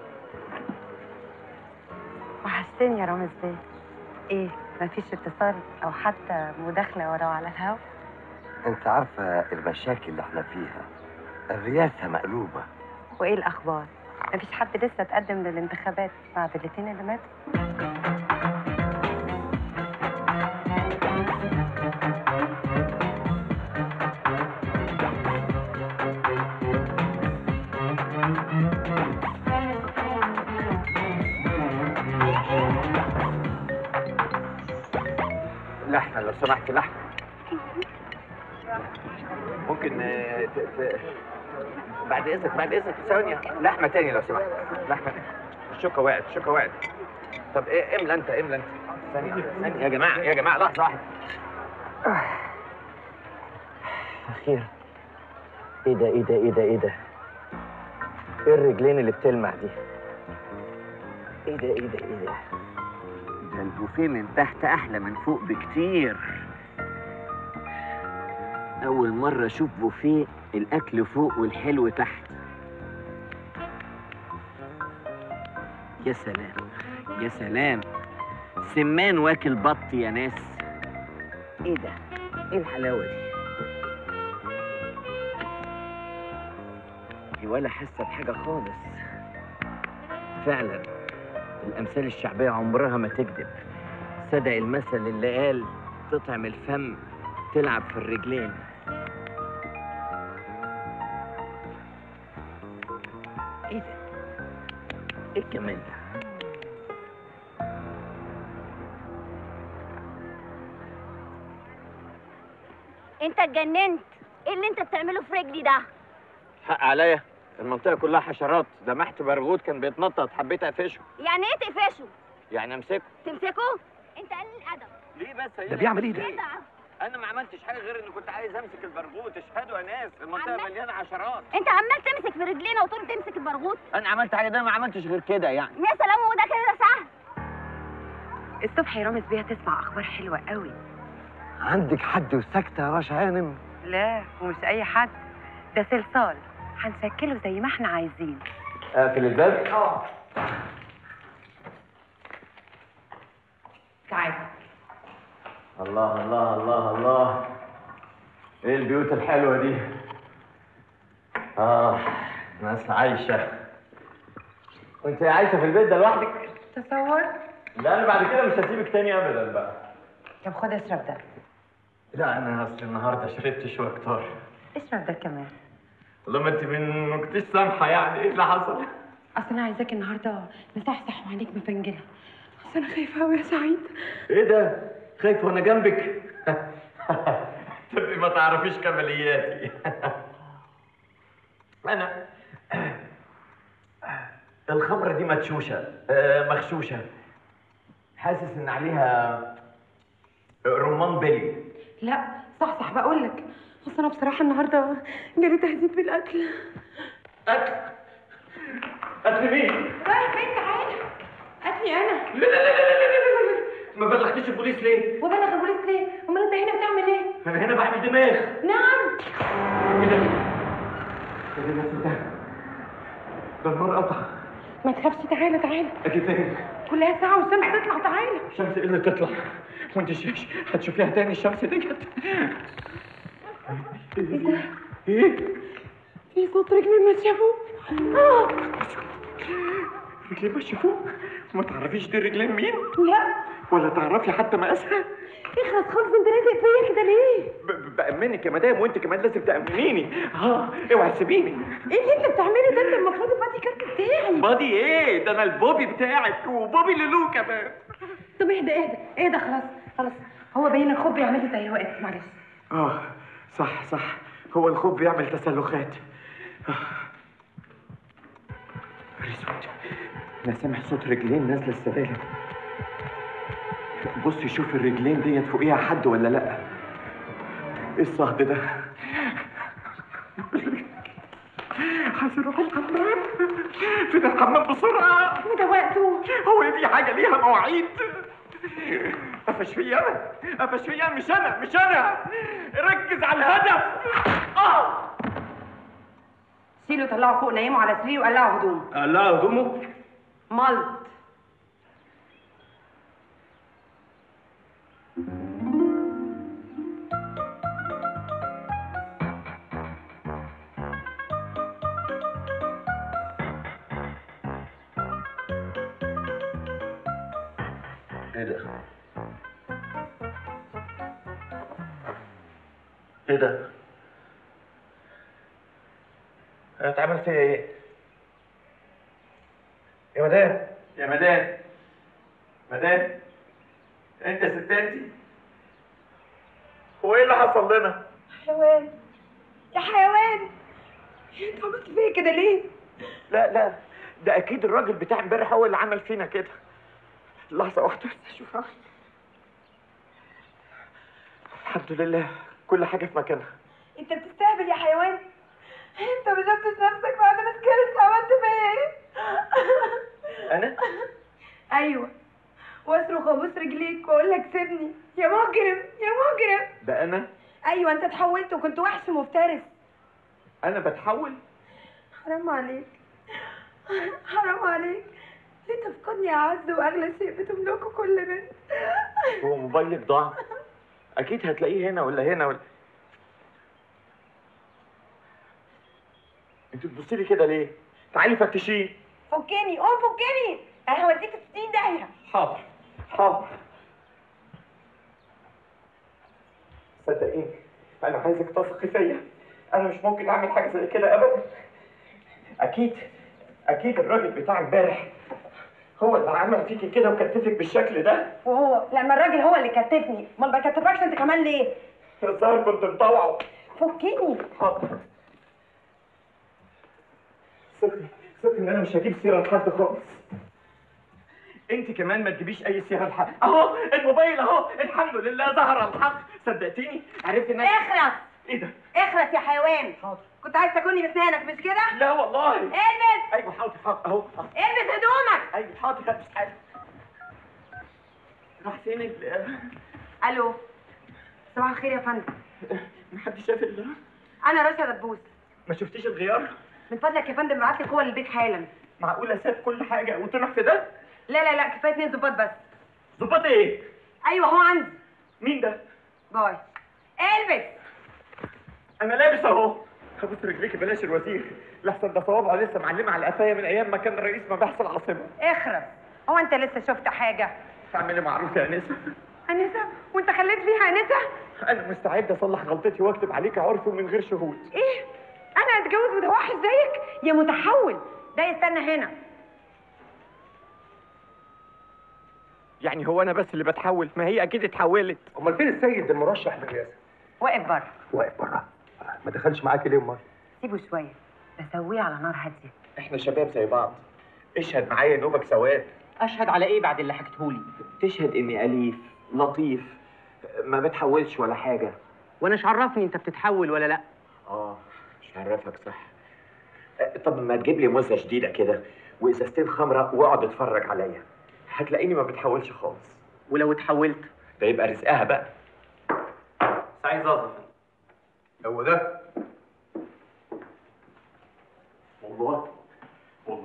M: وحشتني يا رامز بيه ايه مفيش اتصال او حتى مداخله وراه على الهوا
P: انت عارفه المشاكل اللي احنا فيها الرئاسه مقلوبه
M: وايه الاخبار مفيش حد لسه اتقدم للانتخابات بعد الاثنين اللي ماتوا
B: لحمه لو سمحت لحمه ممكن آه، ت... ت... بعد اذنك بعد اذنك ثانيه لحمه تاني لو سمحت لحمه الشوكه وقعت الشوكه وقعت طب ايه املى انت املى انت ثانيه ثانيه يا جماعه يا جماعه لحظه واحده اخيرا ايه ده ايه ده ايه ده ايه ده ايه الرجلين اللي بتلمع دي ايه ده ايه ده ايه ده ده البوفيه من تحت احلى من فوق بكتير اول مره اشوف بوفيه الاكل فوق والحلو تحت يا سلام يا سلام سمان واكل بط يا ناس ايه ده ايه الحلاوه دي دي ولا حاسه بحاجه خالص فعلا الامثال الشعبيه عمرها ما تكذب صدق المثل اللي قال تطعم الفم تلعب في الرجلين ايه ده ايه الجمال ده
C: انت اتجننت ايه اللي انت بتعمله في رجلي ده
B: حق عليا المنطقه كلها حشرات لمحت برغوت كان بيتنطط حبيت اقفشه
C: يعني ايه تقفشه
B: يعني امسكه
C: تمسكه انت قليل الادب
B: ليه بس
N: ده بيعمل ايه ده؟
B: انا ما عملتش حاجه غير اني كنت عايز امسك البرغوث اشهدوا يا ناس المنطقه
C: عمال-
B: مليانه حشرات
C: انت عمال تمسك في رجلينا وتقول تمسك البرغوث
B: انا عملت حاجه ده ما عملتش غير كده يعني
C: يا سلام وده كده سهل
M: الصبح يا رامز بيها تسمع اخبار حلوه قوي
P: عندك حد وساكته يا رشا هانم
M: لا ومش اي حد ده صلصال هنشكله زي ما احنا عايزين
B: اقفل الباب
M: اه تعالى
B: الله الله الله الله ايه البيوت الحلوه دي اه ناس عايشه وانت عايشه في البيت ده لوحدك
M: تصور
B: لا انا بعد كده مش هسيبك تاني ابدا بقى
M: طب خد اشرب ده
B: لا انا اصل النهارده شربت شويه كتار
M: اشرب ده كمان
B: والله ما انت من ما كنتيش سامحه يعني ايه اللي حصل
M: اصل انا عايزاك النهارده مصحصح وعينيك مفنجله اصل انا خايفه قوي يا سعيد
B: ايه ده خايف وانا جنبك تبقي ما تعرفيش كمالياتي انا الخمره دي مدشوشه آه، مغشوشه حاسس ان عليها رمان بلي
M: لا صح صح بقول لك اصل انا بصراحه النهارده جالي تهديد بالقتل
B: قتل قتل مين؟
M: رايح فين تعالى قتلي انا
B: لا لا لا لا لا لا لا ما بلغتيش البوليس ليه؟
M: وبلغ البوليس ليه امال انت هنا بتعمل ايه
B: انا هنا بعمل دماغ
M: نعم
B: ايه ده؟ ايه ده الناس ده؟
F: ده النار قطع
E: ما تخافش تعالى تعالى
F: اجي فين
E: كلها ساعة والشمس تطلع تعالى
F: الشمس ايه اللي تطلع وانت ش- هتشوفيها تاني الشمس ديت ايه
E: في صوت رجلي ما شافوه آه.
F: رجلين ماشيه فوق ما تعرفيش دي رجلين مين
E: لا
F: ولا تعرفي حتى مقاسها
E: اخلص خالص انت لازق فيا كده ليه؟
F: ب- ب- بأمنك يا مدام وانت كمان لازم تأمنيني اه اوعي تسيبيني
E: ايه اللي انت بتعمله ده انت المفروض البادي كارت بتاعي
F: بادي ايه ده انا البوبي بتاعك وبوبي لولو كمان
E: طب اهدى اهدى اهدى خلاص خلاص هو باين الخوف بيعمل لي تهيؤات معلش
F: اه صح صح هو الخوف بيعمل تسلخات آه. اسود انا سامع صوت رجلين نازله السلالم بصي شوف الرجلين ديت فوقيها حد ولا لا ايه الصهد ده عايز اروح الحمام فين الحمام بسرعه
E: وده وقته
F: هو دي حاجه ليها مواعيد قفش فيا انا قفش فيا أنا، مش انا مش انا ركز على الهدف اه
E: شيله طلعه فوق نيمه على سريره وقلعه هدومه
F: لا هدومه
E: ملط
F: ايه ده ايه ده اتعمل فيا ايه يا مدام يا مدام مدام انت يا ست انتي هو ايه اللي حصل لنا
E: حيوان يا حيوان انت عملت فيا كده ليه؟
F: لا لا ده اكيد الراجل بتاع امبارح هو اللي عمل فينا كده لحظه واحده بس اشوفها الحمد لله كل حاجه في مكانها
E: انت بتستهبل يا حيوان انت ما شفتش نفسك بعد ما سكرت عملت فيا ايه؟
F: انا
E: ايوه واصرخ وابوس رجليك واقول لك سيبني يا مجرم يا مجرم
F: ده انا
E: ايوه انت اتحولت وكنت وحش مفترس
F: انا بتحول
E: حرام عليك حرام عليك ليه تفقدني اعز واغلى شيء بتملكه كل بنت
F: هو موبايلك ضاع اكيد هتلاقيه هنا ولا هنا ولا انت بتبصي لي كده ليه تعالي فتشيه
E: فكني قوم فكني انا هوديك في 60 داهيه
F: حاضر حاضر صدقيني انا عايزك تثقي فيا انا مش ممكن اعمل حاجه زي كده ابدا اكيد اكيد الراجل بتاع امبارح هو اللي عمل فيكي كده وكتفك بالشكل ده
E: وهو لما الراجل هو اللي كتفني امال ما كتفكش انت كمان ليه
F: الظاهر كنت مطوعه
E: فكني
F: حاضر ثقي ثقي ان انا مش هجيب سيره لحد خالص انت كمان ما تجيبيش اي سيره لحد اهو الموبايل اهو الحمد لله ظهر الحق صدقتيني عرفت ان أنا-
E: اخرس
F: ايه ده
E: اخرس يا حيوان
F: حاضر
E: كنت عايز تاكلني بسنانك مش كده
F: لا والله
E: البس
F: ايوه حاضر حاضر اهو
E: البس هدومك
F: ايوه حاضر مش حاجه راح فين ال
E: الو صباح الخير يا فندم
F: محدش شاف ال
E: انا رشا دبوس
F: ما شفتيش الغيار
E: من فضلك يا فندم ابعت لي قوه للبيت حالا
F: معقوله ساب كل حاجه وطلع في ده
E: لا لا لا كفايه اتنين ظباط بس
F: ظباط ايه
E: ايوه هو عندي
F: مين ده
E: باي البس
F: انا لابس اهو خبط رجليكي بلاش الوزير لحسن ده صوابعه لسه معلمه على قفايا من ايام ما كان رئيس مباحث العاصمه
E: اخرس هو انت لسه شفت حاجه
F: تعملي معروف يا انسه
E: انسه وانت خليت فيها انسه
F: انا مستعد اصلح غلطتي واكتب عليك عرف من غير شهود
E: ايه انا اتجوز متوحش زيك يا متحول ده يستنى هنا
F: يعني هو انا بس اللي بتحول ما هي اكيد اتحولت
N: امال فين السيد المرشح للرئاسه
E: واقف بره
N: واقف بره ما دخلش معاكي ليه امال
M: سيبه شويه بسويه على نار هاديه
F: احنا شباب زي بعض اشهد معايا نوبك ثواب
B: اشهد على ايه بعد اللي حكيتهولي
F: تشهد اني اليف لطيف ما بتحولش ولا حاجه
B: وانا مش عرفني انت بتتحول ولا لا
F: اه مش هعرفك صح أه، طب ما تجيب لي موزه جديده كده وازازتين خمره واقعد اتفرج عليا هتلاقيني ما بتحولش خالص
B: ولو اتحولت
F: ده يبقى رزقها بقى
J: سعيد زازا
N: هو ده
F: والله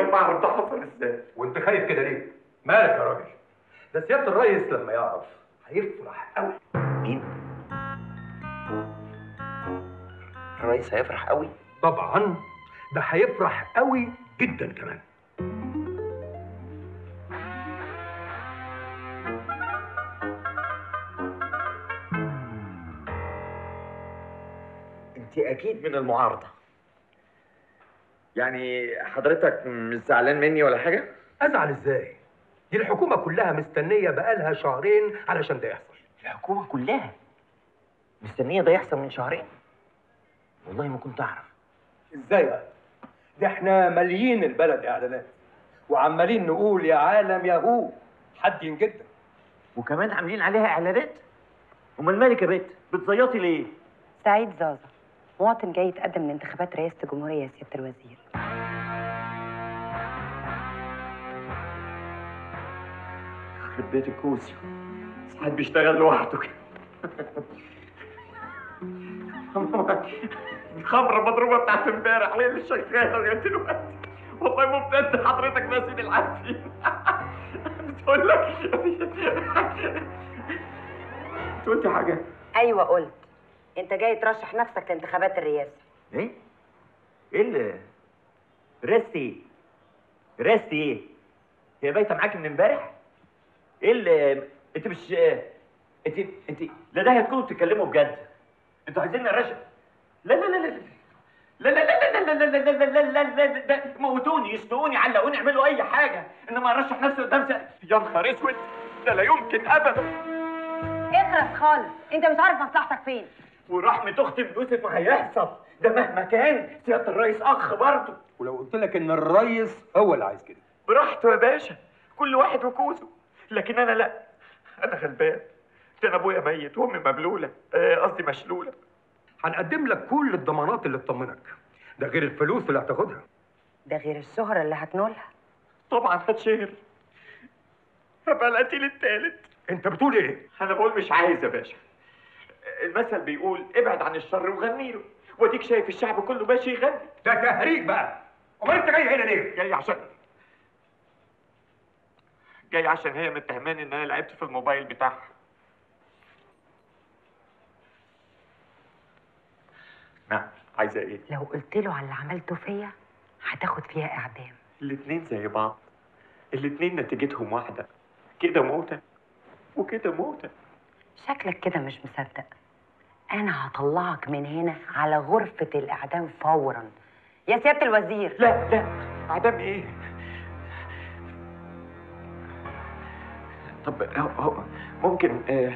F: والله ما اعرف ده حصل ازاي
N: وانت خايف كده ليه؟ مالك يا راجل؟ ده سيادة الريس لما يعرف هيفرح قوي
B: مين؟ الرئيس هيفرح قوي
N: طبعا ده هيفرح قوي جدا كمان
B: انت اكيد من المعارضه يعني حضرتك مش زعلان مني ولا حاجه
N: ازعل ازاي؟ دي الحكومة كلها مستنية بقالها شهرين علشان ده يحصل
B: الحكومه كلها مستنيه ده يحصل من شهرين والله ما كنت اعرف
N: ازاي بقى؟ ده احنا ماليين البلد اعلانات وعمالين نقول يا عالم يا هو حد جدا
B: وكمان عاملين عليها اعلانات امال مالك يا بت بتزيطي ليه
M: سعيد زازا مواطن جاي يتقدم لانتخابات رئاسة الجمهورية يا سيادة الوزير
F: يخرب بيت الكوسي ساعات بيشتغل لوحده كده الخمرة مضروبة بتاعت امبارح ليه اللي شغالة لغاية دلوقتي والله ممتد حضرتك ناسي العارفين بتقول لك انت قلتي حاجة
M: أيوة قلت أنت جاي ترشح نفسك لانتخابات الرئاسة
B: ايه؟ ايه اللي رستي رستي ايه؟ هي بايته معاك من امبارح؟ ايه اللي انت مش انت انت لا ده هتكونوا بتتكلموا بجد انتوا عايزين نرشح لا لا لا لا لا لا لا لا لا لا لا لا لا لا لا ده موتوني يسلقوني علقوني اعملوا اي حاجه انما ارشح نفسي قدام س- يا نهار اسود ده لا يمكن ابدا
M: اخرس خالص أنت مش عارف مصلحتك فين
B: ورحمة اختي بيوسف ما هيحصل ده مهما كان سيادة الرئيس اخ برضه
N: ولو قلت لك ان الريس هو اللي عايز كده
F: براحته يا باشا كل واحد وكوزه لكن انا لا انا غلبان ده انا ابويا ميت وامي مبلوله آه، قصدي مشلوله
N: هنقدم لك كل الضمانات اللي تطمنك ده غير الفلوس اللي هتاخدها
M: ده غير الشهرة اللي هتنولها
F: طبعا هتشهر هبقى القتيل التالت
N: انت بتقول ايه؟
F: انا بقول مش عايز يا باشا المثل بيقول ابعد عن الشر وغني له واديك شايف الشعب كله ماشي يغني
N: ده تهريج بقى امال انت جاي هنا ليه؟
F: جاي عشان جاي عشان هي متهماني ان انا لعبت في الموبايل بتاعها نعم عايزه ايه
M: لو قلت له على اللي عملته فيا هتاخد فيها إعدام
F: الاتنين زي بعض الاتنين نتيجتهم واحده كده موتة وكده موتة
M: شكلك كده مش مصدق أنا هطلعك من هنا على غرفة الإعدام فورا يا سيادة الوزير
F: لا لا اعدام ايه طب هو- هو ممكن آه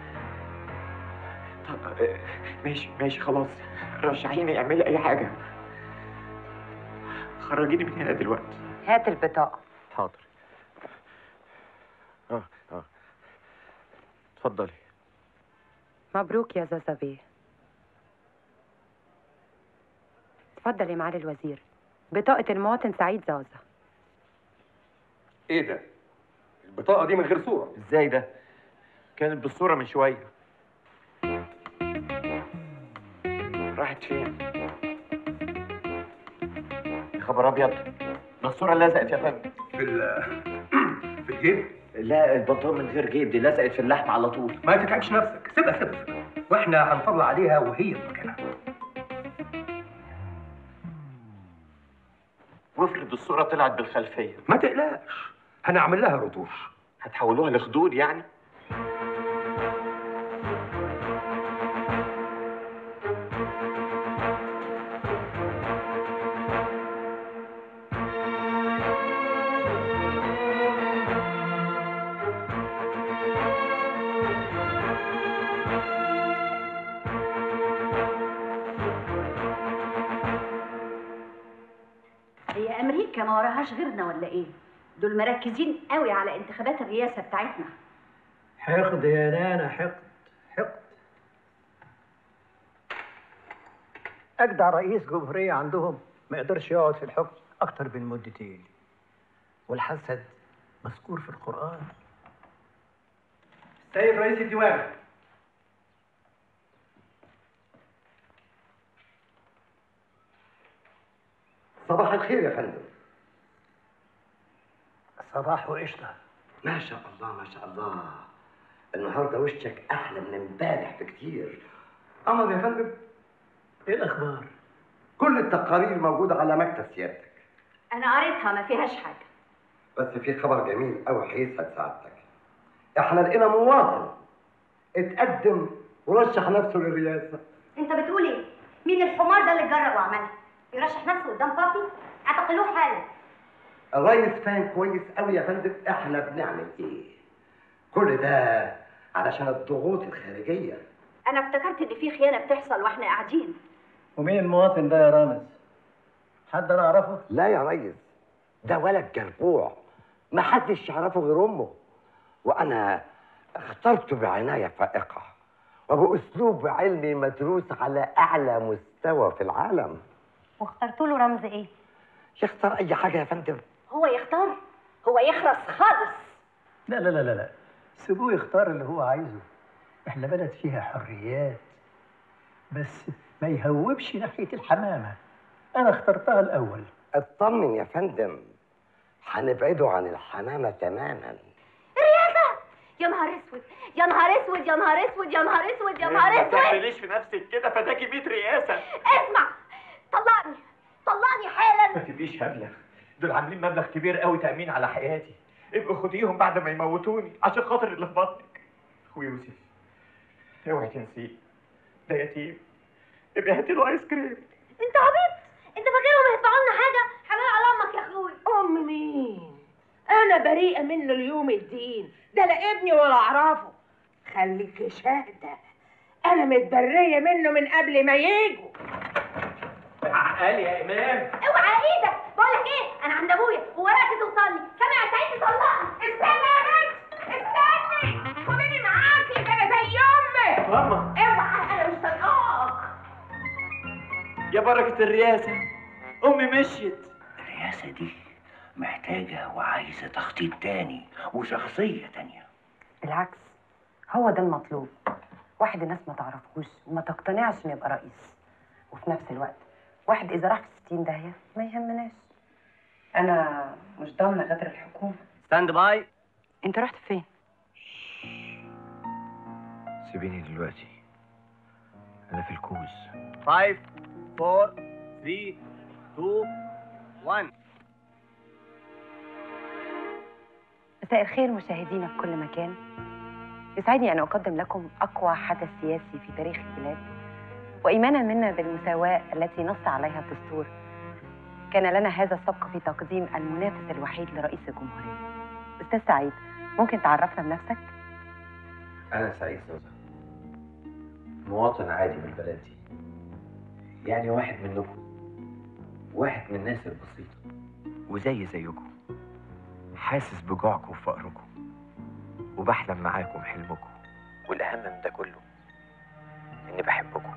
F: طب آه ماشي ماشي خلاص رشحيني اعملي اي حاجه خرجيني من هنا دلوقتي
M: هات البطاقة
F: حاضر اه اه اتفضلي
M: مبروك يا زازا بيه اتفضل يا معالي الوزير بطاقة المواطن سعيد زازا
N: ايه ده؟ البطاقة دي من غير صورة
F: ازاي ده كانت بالصوره من شويه راحت فين يا خبر ابيض ده الصوره لزقت يا فندم
N: في ال في الجيب؟
B: لا البنطلون من غير جيب دي لزقت في اللحم على طول
N: ما تتعبش نفسك سيبها سيبها سيبها واحنا هنطلع عليها وهي في مكانها
F: وافرض الصوره طلعت بالخلفيه
N: ما تقلقش هنعمل لها رتوش
F: هتحولوها لخدود يعني
Q: هي امريكا ما وراهاش غيرنا ولا ايه دول مركزين قوي على انتخابات الرئاسه بتاعتنا
D: حقد يا نانا حقد حقد أجدع رئيس جمهورية عندهم ما يقدرش يقعد في الحكم أكتر من مدتين والحسد مذكور في القرآن
L: سيد رئيس الديوان
P: صباح الخير يا فندم
D: صباح وقشطة
P: ما شاء الله ما شاء الله النهارده وشك احلى من امبارح بكتير قمر يا فندم
D: ايه الاخبار
P: كل التقارير موجوده على مكتب سيادتك
Q: انا قريتها ما فيهاش حاجه
P: بس في خبر جميل قوي هيسعد سعادتك احنا لقينا مواطن اتقدم ورشح نفسه للرئاسه
C: انت بتقول ايه مين الحمار ده اللي اتجرأ وعملها يرشح نفسه قدام بابي اعتقلوه حالا
P: الريس فاهم كويس قوي يا فندم احنا بنعمل ايه كل ده علشان الضغوط الخارجيه
Q: انا افتكرت ان في خيانه بتحصل واحنا قاعدين
D: ومين المواطن ده يا رامز حد انا اعرفه
P: لا يا ريس ده ولد جربوع ما حدش يعرفه غير امه وانا اخترته بعنايه فائقه وباسلوب علمي مدروس على اعلى مستوى في العالم
C: واخترت له رمز ايه
P: يختار اي حاجه يا فندم
Q: هو يختار هو يخرس خالص
D: لا لا لا لا لا سيبوه يختار اللي هو عايزه احنا بلد فيها حريات بس ما يهوبش ناحية الحمامة أنا اخترتها الأول
P: اطمن يا فندم هنبعده عن الحمامه تماما
C: رياضة يا نهار اسود يا نهار اسود يا نهار اسود يا نهار اسود يا نهار
F: ما
C: اسود
F: تعمليش في نفسك كده فداكي بيت رئاسه
C: اسمع طلقني طلقني حالا
F: ما تبقيش هبله دول عاملين مبلغ كبير قوي تامين على حياتي ابقوا خديهم بعد ما يموتوني عشان خاطر اللي في بطنك ويوسف اوعي تنسيه ده يتيم ابقي هاتي له ايس كريم
C: انت عبيط انت فاكرهم هيدفعوا لنا حاجه حلال على امك يا اخوي
E: ام مين انا بريئه منه اليوم الدين ده لا ابني ولا اعرفه خليك شاهده انا متبريه منه من قبل ما يجوا
F: عقالي يا امام
C: اوعى ايدك بقول لك ايه انا عند ابويا وورقتي توصلني سامع يا سعيد طلقني استنى يا بنت استني خديني معاكي ده انا زي امك
F: ماما
C: اوعى انا مش طايقاك
F: يا بركه الرئاسه امي مشيت
K: الرئاسة دي محتاجة وعايزة تخطيط تاني وشخصية تانية
M: بالعكس هو ده المطلوب واحد الناس ما تعرفوش وما تقتنعش انه يبقى رئيس وفي نفس الوقت واحد اذا راح في 60 داهيه ما يهمناش انا مش ضامنه غدر الحكومه
J: ستاند باي
M: انت رحت فين
B: سيبيني دلوقتي انا في الكوز
J: 5 4 3 2 1
M: مساء الخير مشاهدينا في كل مكان يسعدني ان اقدم لكم اقوى حدث سياسي في تاريخ البلاد وايمانا منا بالمساواه التي نص عليها الدستور كان لنا هذا السبق في تقديم المنافس الوحيد لرئيس الجمهوريه استاذ سعيد ممكن تعرفنا بنفسك
B: انا سعيد زوزة مواطن عادي من البلد دي يعني واحد منكم واحد من الناس البسيطة وزي زيكم حاسس بجوعكم وفقركم وبحلم معاكم حلمكم والأهم من ده كله إني بحبكم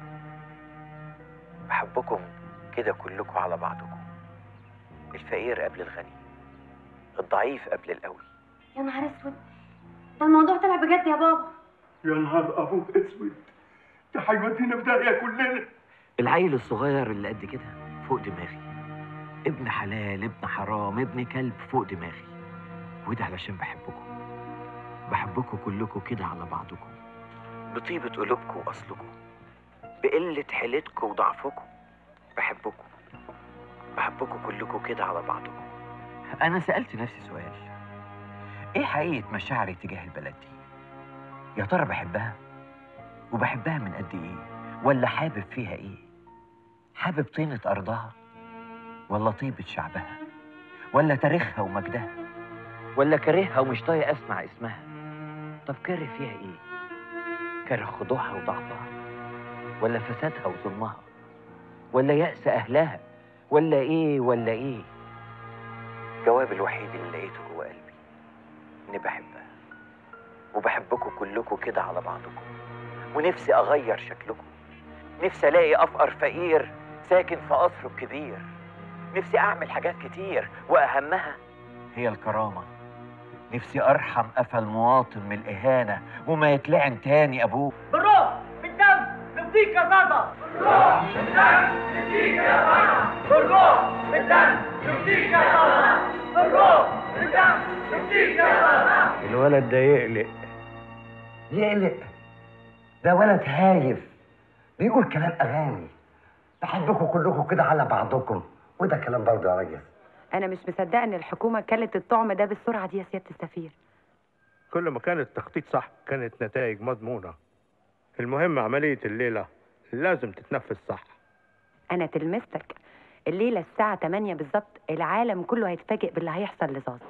B: بحبكم كده كلكم على بعضكم الفقير قبل الغني الضعيف قبل القوي
C: يا نهار اسود ده الموضوع طلع بجد يا بابا
O: يا نهار ابوك اسود ده هيودينا في داهيه كلنا
B: العيل الصغير اللي قد كده فوق دماغي ابن حلال ابن حرام ابن كلب فوق دماغي وده علشان بحبكم بحبكم كلكم كده على بعضكم بطيبة قلوبكم وأصلكم بقلة حيلتكم وضعفكم بحبكم بحبكم كلكم كده على بعضكم أنا سألت نفسي سؤال إيه حقيقة مشاعري تجاه البلد دي؟ يا ترى بحبها؟ وبحبها من قد إيه؟ ولا حابب فيها إيه؟ حابب طينة أرضها؟ ولا طيبة شعبها؟ ولا تاريخها ومجدها؟ ولا كارهها ومش طايق أسمع اسمها؟ طب كاره فيها إيه؟ كاره خضوعها وضعفها؟ ولا فسادها وظلمها؟ ولا يأس أهلها؟ ولا إيه ولا إيه؟ الجواب الوحيد اللي لقيته جوه قلبي إني بحبها وبحبكم كلكم كده على بعضكم ونفسي أغير شكلكم نفسي ألاقي أفقر فقير ساكن في قصره الكبير نفسي أعمل حاجات كتير وأهمها هي الكرامة نفسي أرحم قفا المواطن من الإهانة وما يتلعن تاني أبوه
R: بالروح بالدم نفديك يا زازا بالروح بالدم نفديك يا زازا بالروح بالدم نفديك يا زازا بالروح
D: الولد ده يقلق
P: يقلق ده ولد هايف بيقول كلام اغاني بحبكم كلكم كده على بعضكم وده كلام برضه يا راجل
M: انا مش مصدقه ان الحكومه كلت الطعم ده بالسرعه دي يا سياده السفير
S: كل ما كان التخطيط صح كانت نتائج مضمونة المهم عملية الليلة لازم تتنفذ صح
M: انا تلمستك الليله الساعه 8 بالظبط العالم كله هيتفاجئ باللي هيحصل لزازا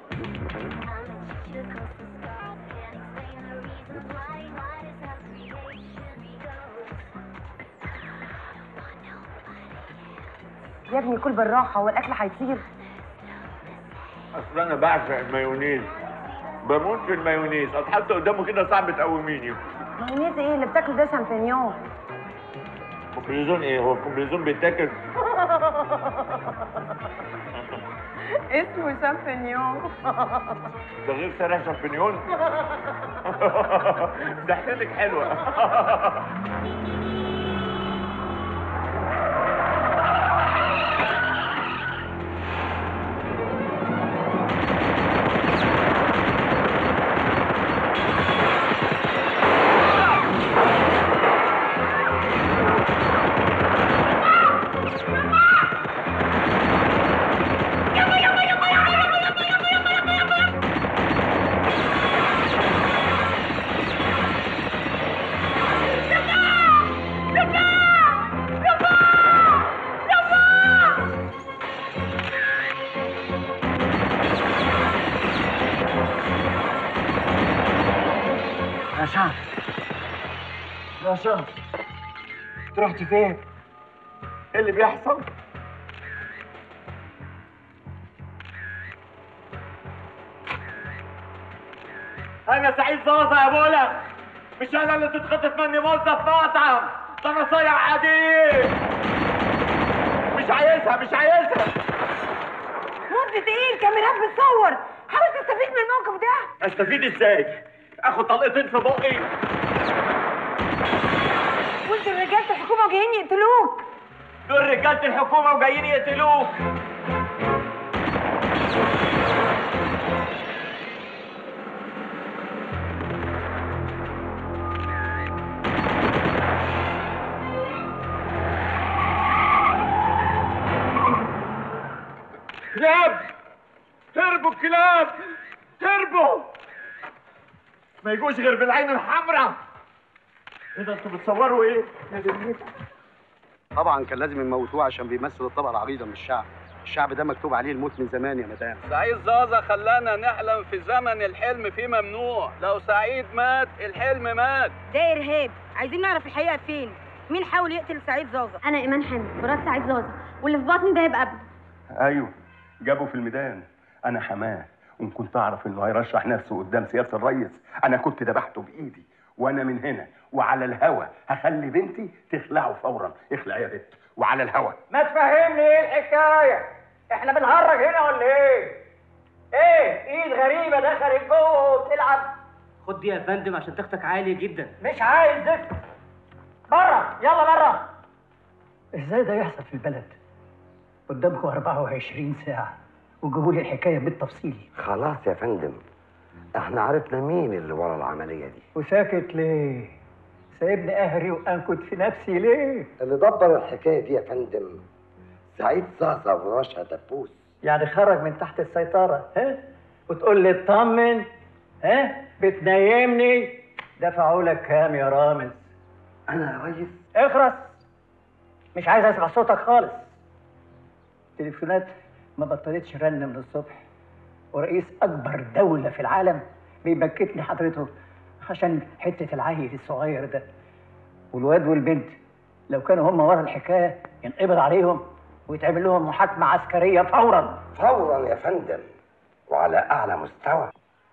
M: يا ابني كل بالراحه هو الاكل هيطير
O: اصل انا بعشق المايونيز بموت في المايونيز اتحط قدامه كده صعب تقوميني
M: مايونيز ايه اللي بتاكله ده شامبينيون
O: كومبليزون ايه هو الكومبليزون بيتاكل
M: اسمه شامبينيون
O: ده غير سريع شامبينيون ضحكتك حلوه
D: رشا رشا رحت فين؟
O: ايه اللي بيحصل؟
R: انا سعيد زازا يا بولا مش انا اللي تتخطف مني موظف مطعم ده انا صايع عديد مش عايزها مش عايزها
E: مدة ايه الكاميرات بتصور حاول تستفيد من الموقف ده
R: استفيد ازاي؟ اخد طلقتين في بقي
E: قلت رجالة الحكومة جايين يقتلوك
R: دول رجالة الحكومة وجايين يقتلوك كلاب هربوا الكلاب هربوا ما يجوش غير بالعين الحمراء ايه ده انتوا بتصوروا ايه؟ يا دنيا
T: طبعا كان لازم يموتوه عشان بيمثل الطبقه العريضه من الشعب الشعب ده مكتوب عليه الموت من زمان يا مدام
U: سعيد زازا خلانا نحلم في زمن الحلم فيه ممنوع لو سعيد مات الحلم مات
V: ده ارهاب عايزين نعرف الحقيقه فين مين حاول يقتل سعيد زازا
W: انا ايمان حامد مرات سعيد زازا واللي في بطني ده يبقى ابني
N: ايوه جابه في الميدان انا حماه وان كنت اعرف انه هيرشح نفسه قدام سياده الريس انا كنت ذبحته بايدي وانا من هنا وعلى الهوا هخلي بنتي تخلعه فورا اخلع يا بنت وعلى الهوا
R: ما تفهمني ايه الحكايه احنا بنهرج هنا ولا ايه ايه ايد غريبه دخلت جوه وبتلعب
X: خد دي يا فندم عشان تختك عالي جدا
R: مش عايز زفت بره يلا بره
D: ازاي ده يحصل في البلد؟ قدامكم 24 ساعة وجيبوا لي الحكاية بالتفصيل
P: خلاص يا فندم احنا عرفنا مين اللي ورا العملية دي
D: وساكت ليه؟ سايبني اهري وانكد في نفسي ليه؟
P: اللي دبر الحكاية دي يا فندم سعيد صاصة ورشا دبوس
D: يعني خرج من تحت السيطرة ها؟ وتقول لي اطمن ها؟ بتنيمني دفعوا لك كام يا رامز؟
P: أنا يا ريس
D: اخرس مش عايز اسمع صوتك خالص تليفونات ما بطلتش رن من الصبح ورئيس اكبر دولة في العالم بيبكتني حضرته عشان حتة العيل الصغير ده والواد والبنت لو كانوا هم ورا الحكاية ينقبض عليهم ويتعمل لهم محاكمة عسكرية فورا
P: فورا يا فندم وعلى أعلى مستوى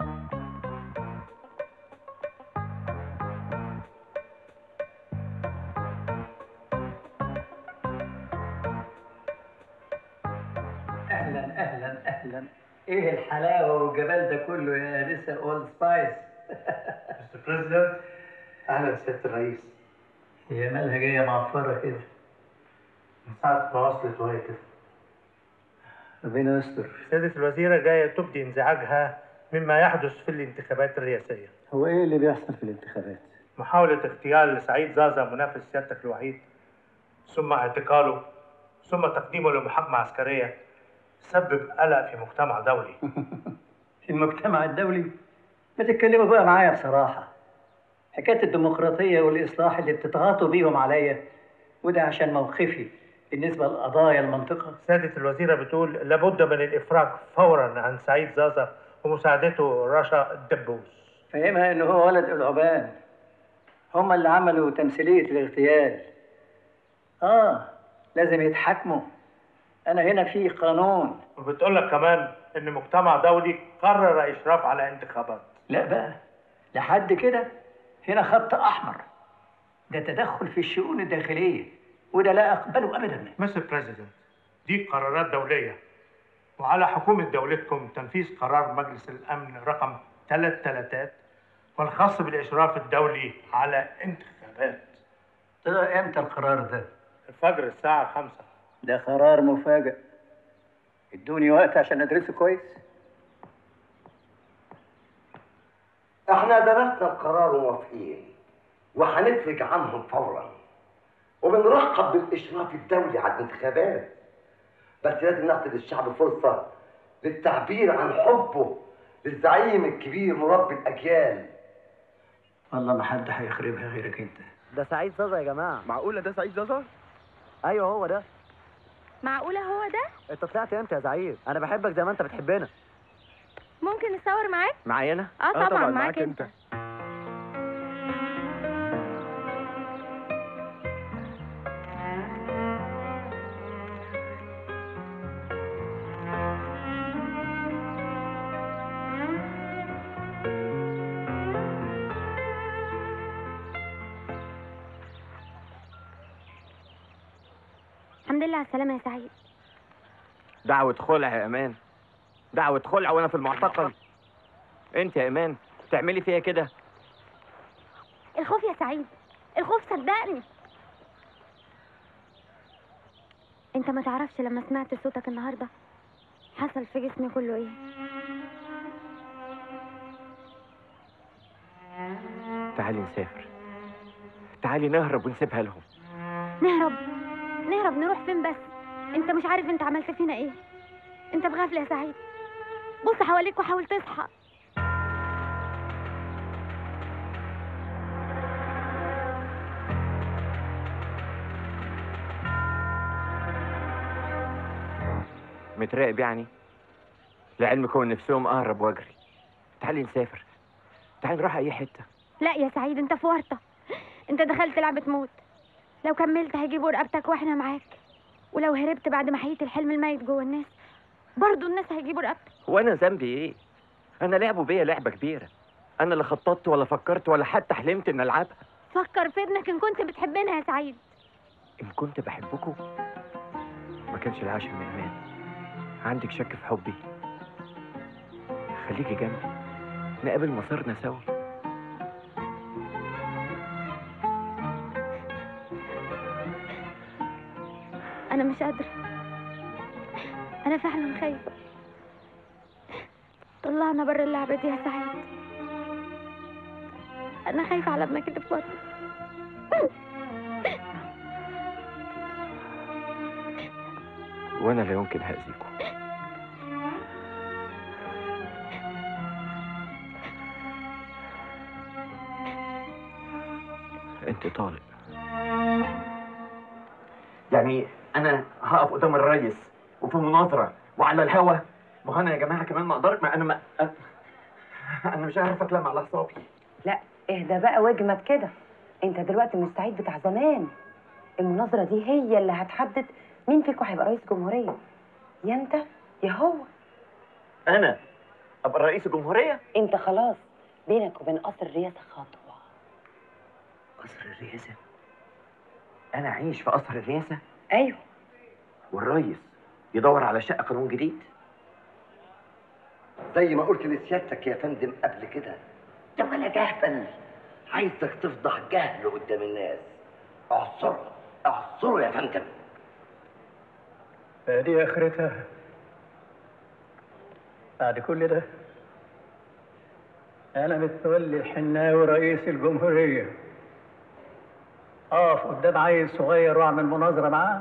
D: اهلا اهلا اهلا ايه الحلاوه والجمال ده كله يا انسه اول سبايس
T: مستر بريزيدنت اهلا سياده الرئيس
D: هي مالها جايه معفره كده
T: من ساعه ما وصلت وهي كده
D: ربنا يستر
S: سيادة الوزيرة جاية تبدي انزعاجها مما يحدث في الانتخابات الرئاسية
D: هو ايه اللي بيحصل في الانتخابات؟
S: محاولة اغتيال سعيد زازا منافس سيادتك الوحيد ثم اعتقاله ثم تقديمه لمحاكمة عسكرية سبب قلق في مجتمع دولي
D: في المجتمع الدولي ما تتكلموا بقى معايا بصراحة حكاية الديمقراطية والإصلاح اللي بتضغطوا بيهم عليا وده عشان موقفي بالنسبة لقضايا المنطقة
S: سيادة الوزيرة بتقول لابد من الإفراج فورا عن سعيد زازا ومساعدته رشا الدبوس
D: فاهمها إن هو ولد العبان هم اللي عملوا تمثيلية الاغتيال آه لازم يتحاكموا أنا هنا في قانون
S: وبتقول لك كمان إن مجتمع دولي قرر إشراف على انتخابات
D: لا بقى لحد كده هنا خط أحمر ده تدخل في الشؤون الداخلية وده لا أقبله أبدا
S: مستر بريزيدنت دي قرارات دولية وعلى حكومة دولتكم تنفيذ قرار مجلس الأمن رقم ثلاث ثلاثات والخاص بالإشراف الدولي على انتخابات
D: طلع إمتى القرار ده؟
S: الفجر الساعة خمسة
D: ده قرار مفاجئ ادوني وقت عشان ادرسه كويس
P: احنا درسنا القرار وموافقين وهنفرج عنهم فورا وبنرحب بالاشراف الدولي على الانتخابات بس لازم نعطي للشعب فرصه للتعبير عن حبه للزعيم الكبير مربي الاجيال
D: والله ما حد هيخربها غيرك انت
J: ده سعيد زازا يا جماعه معقوله ده سعيد زازا ايوه هو ده
W: معقولة هو ده؟
J: انت طلعت امتى يا زعيم انا بحبك زي ما انت بتحبنا
W: ممكن نصور معاك؟
F: معايا انا
W: اه طبعا, معاك انت الحمد لله على السلامة يا سعيد
F: دعوة خلع يا امان دعوة خلع وانا في المعتقل انت يا ايمان تعملي فيها كده
W: الخوف يا سعيد الخوف صدقني انت ما تعرفش لما سمعت صوتك النهارده حصل في جسمي كله ايه
F: تعالي نسافر تعالي نهرب ونسيبها لهم
W: نهرب نهرب نروح فين بس انت مش عارف انت عملت فينا ايه انت في غفله يا سعيد بص حواليك وحاول تصحى
F: متراقب يعني لعلمكم ان نفسهم اهرب واجري تعالي نسافر تعالي نروح اي حته
W: لا يا سعيد انت في ورطه انت دخلت لعبه موت لو كملت هيجيبوا رقبتك واحنا معاك ولو هربت بعد ما حييت الحلم الميت جوه الناس برضه الناس هيجيبوا رقبتك
F: وانا ذنبي ايه انا لعبوا بيا لعبه كبيره انا لا خططت ولا فكرت ولا حتى حلمت ان العبها
W: فكر في ابنك ان كنت بتحبنا يا سعيد
F: ان كنت بحبكم ما كانش العشم يا امان عندك شك في حبي خليكي جنبي نقابل مصيرنا سوا
W: انا مش قادره انا فعلا خايفه طلعنا بره اللعبه دي يا سعيد انا خايفه على ابنك اللي في بطني
F: وانا لا يمكن هاذيكم انت طالق يعني انا هقف قدام الريس وفي مناظره وعلى الهوا ما هو انا يا جماعه كمان ما اقدرش ما انا ما أنا- انا مش عارف اتلم على اعصابي
M: لا اهدى بقى واجمد كده انت دلوقتي مستعد بتاع زمان المناظره دي هي اللي هتحدد مين فيكم هيبقى رئيس جمهوريه يا انت يا هو
F: انا ابقى رئيس الجمهوريه
M: انت خلاص بينك وبين قصر الرئاسه خطوه
F: قصر الرئاسه انا اعيش في قصر الرئاسه
M: ايوه
F: والريس يدور على شقه قانون جديد
P: زي ما قلت لسيادتك يا فندم قبل كده ده ولا جهبل عايزك تفضح جهله قدام الناس اعصره اعصره يا فندم
D: دي اخرتها بعد كل ده أنا متولي الحناوي رئيس الجمهورية أقف قدام عيل صغير وأعمل مناظرة معاه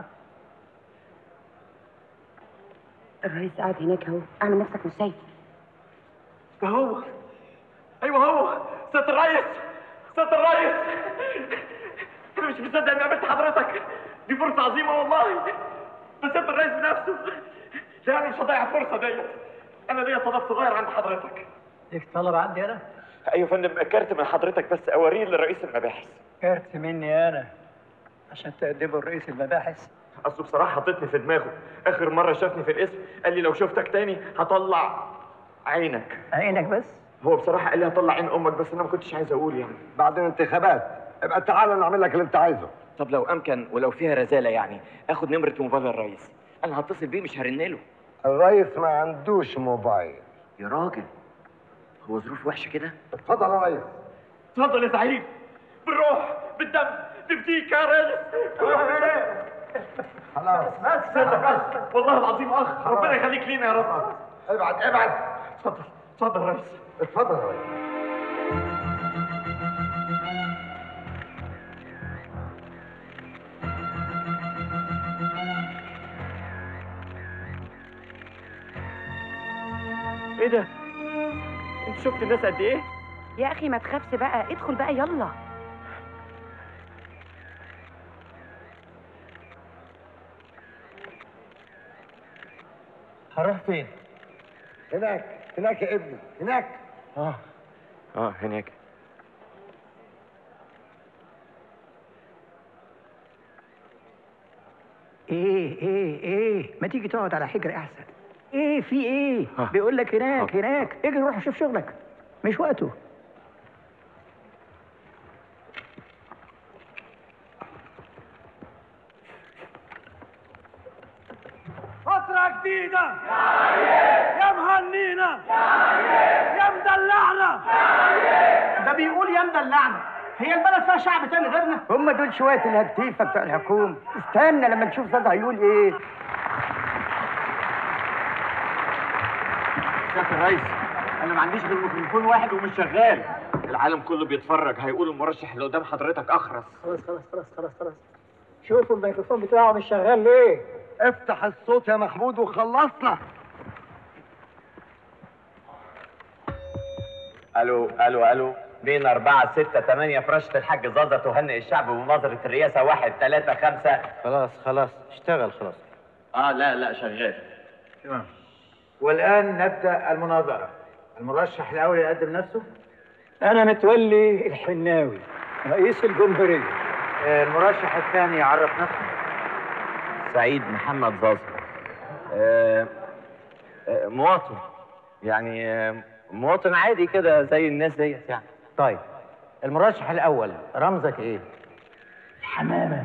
M: الرئيس قاعد هناك اهو اعمل نفسك مش شايف
R: ده هو ايوه هو سيادة الريس سيادة الريس انا مش مصدق اني قابلت حضرتك دي فرصة عظيمة والله ده سيادة الريس بنفسه لا انا مش هضيع الفرصة ديت انا ليا طلب صغير عند حضرتك
D: ليك طلب عندي أنا
F: ايوه يا فندم كارت من حضرتك بس اوريه لرئيس المباحث
D: كارت مني أنا عشان تقدمه لرئيس المباحث
F: اصله بصراحه حطيتني في دماغه اخر مره شافني في الاسم قال لي لو شفتك تاني هطلع عينك
D: عينك بس
F: هو بصراحه قال لي هطلع عين امك بس انا ما كنتش عايز اقول يعني
P: بعد الانتخابات ابقى تعالى نعمل لك اللي انت عايزه
F: طب لو امكن ولو فيها رزاله يعني اخد نمره موبايل الرئيس انا هتصل بيه مش هرن له
P: الرئيس ما عندوش موبايل
F: يا راجل هو ظروف وحشه كده
P: اتفضل يا ريس
R: اتفضل يا سعيد بالروح بالدم نفديك يا ريس
P: خلاص
R: بس بس والله العظيم اخ ربنا يخليك لينا يا رب
P: ابعد ابعد
R: اتفضل اتفضل يا ريس
P: اتفضل يا ريس
F: ايه ده انت شفت الناس قد ايه
M: يا اخي ما تخافش بقى ادخل بقى يلا
F: هروح فين
P: هناك هناك يا ابني هناك
F: اه اه هناك
D: ايه ايه ايه ما تيجي تقعد على حجر احسن ايه في ايه
F: آه.
D: بيقول لك هناك هناك اجري روح شوف شغلك مش وقته
R: فترة جديدة يا مهنينا يا مدلعنا
D: ده بيقول يا مدلعنا هي البلد فيها شعب تاني غيرنا هم دول شويه الهتيفه بتوع الحكومه استنى لما نشوف صدى هيقول ايه
F: سيادة الرئيس انا ما عنديش غير ميكروفون واحد ومش شغال العالم كله بيتفرج هيقول المرشح اللي قدام حضرتك اخرس
D: خلاص خلاص خلاص خلاص خلاص شوفوا الميكروفون بتاعه مش شغال ليه
P: افتح الصوت يا محمود وخلصنا
B: الو الو الو بين أربعة ستة ثمانية فرشة الحاج زازا تهنئ الشعب بمناظرة الرئاسة واحد ثلاثة خمسة
J: خلاص خلاص اشتغل خلاص
B: اه لا لا شغال
A: تمام والآن نبدأ المناظرة المرشح الأول يقدم نفسه
D: انا متولي الحناوي رئيس الجمهوريه
A: المرشح الثاني يعرف نفسه
B: سعيد محمد زازا آه آه مواطن يعني آه مواطن عادي كده زي الناس ديت يعني
A: طيب المرشح الأول رمزك إيه؟
D: حمامه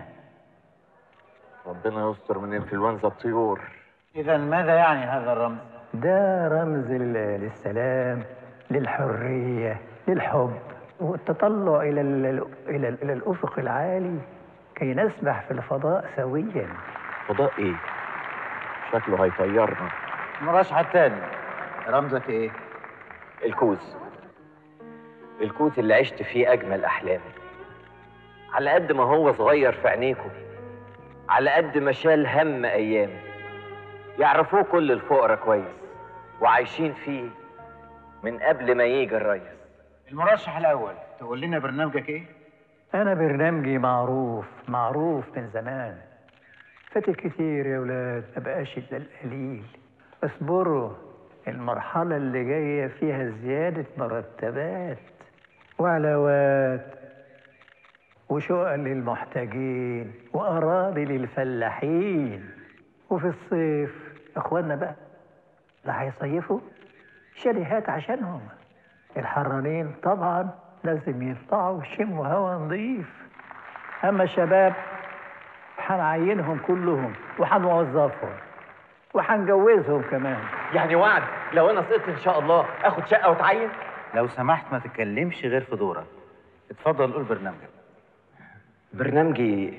F: ربنا يستر من انفلونزا الطيور
A: إذا ماذا يعني هذا الرمز؟
D: ده رمز ال- للسلام للحريه للحب والتطلع الى ال- الى ال- الى الافق العالي كي نسبح في الفضاء سويا
F: فضاء ايه شكله هيطيرنا
A: المرشح الثاني رمزك إيه؟
B: الكوز الكوز اللي عشت فيه أجمل أحلامي على قد ما هو صغير في عينيكم على قد ما شال هم أيامي يعرفوه كل الفقراء كويس وعايشين فيه من قبل ما يجي الريس
A: المرشح الأول تقول لنا برنامجك إيه؟
D: انا برنامجي معروف معروف من زمان فات كتير يا ولاد ما بقاش الا القليل اصبروا المرحله اللي جايه فيها زياده مرتبات وعلاوات وشقق للمحتاجين واراضي للفلاحين وفي الصيف اخواننا بقى لا هيصيفوا شاليهات عشانهم الحرانين طبعا لازم يطلعوا ويشموا هوا نظيف اما الشباب هنعينهم كلهم وهنوظفهم وهنجوزهم كمان
B: يعني وعد لو أنا سقطت إن شاء الله آخد شقة وأتعين
A: لو سمحت ما تتكلمش غير في دورك اتفضل قول برنامجك
B: برنامجي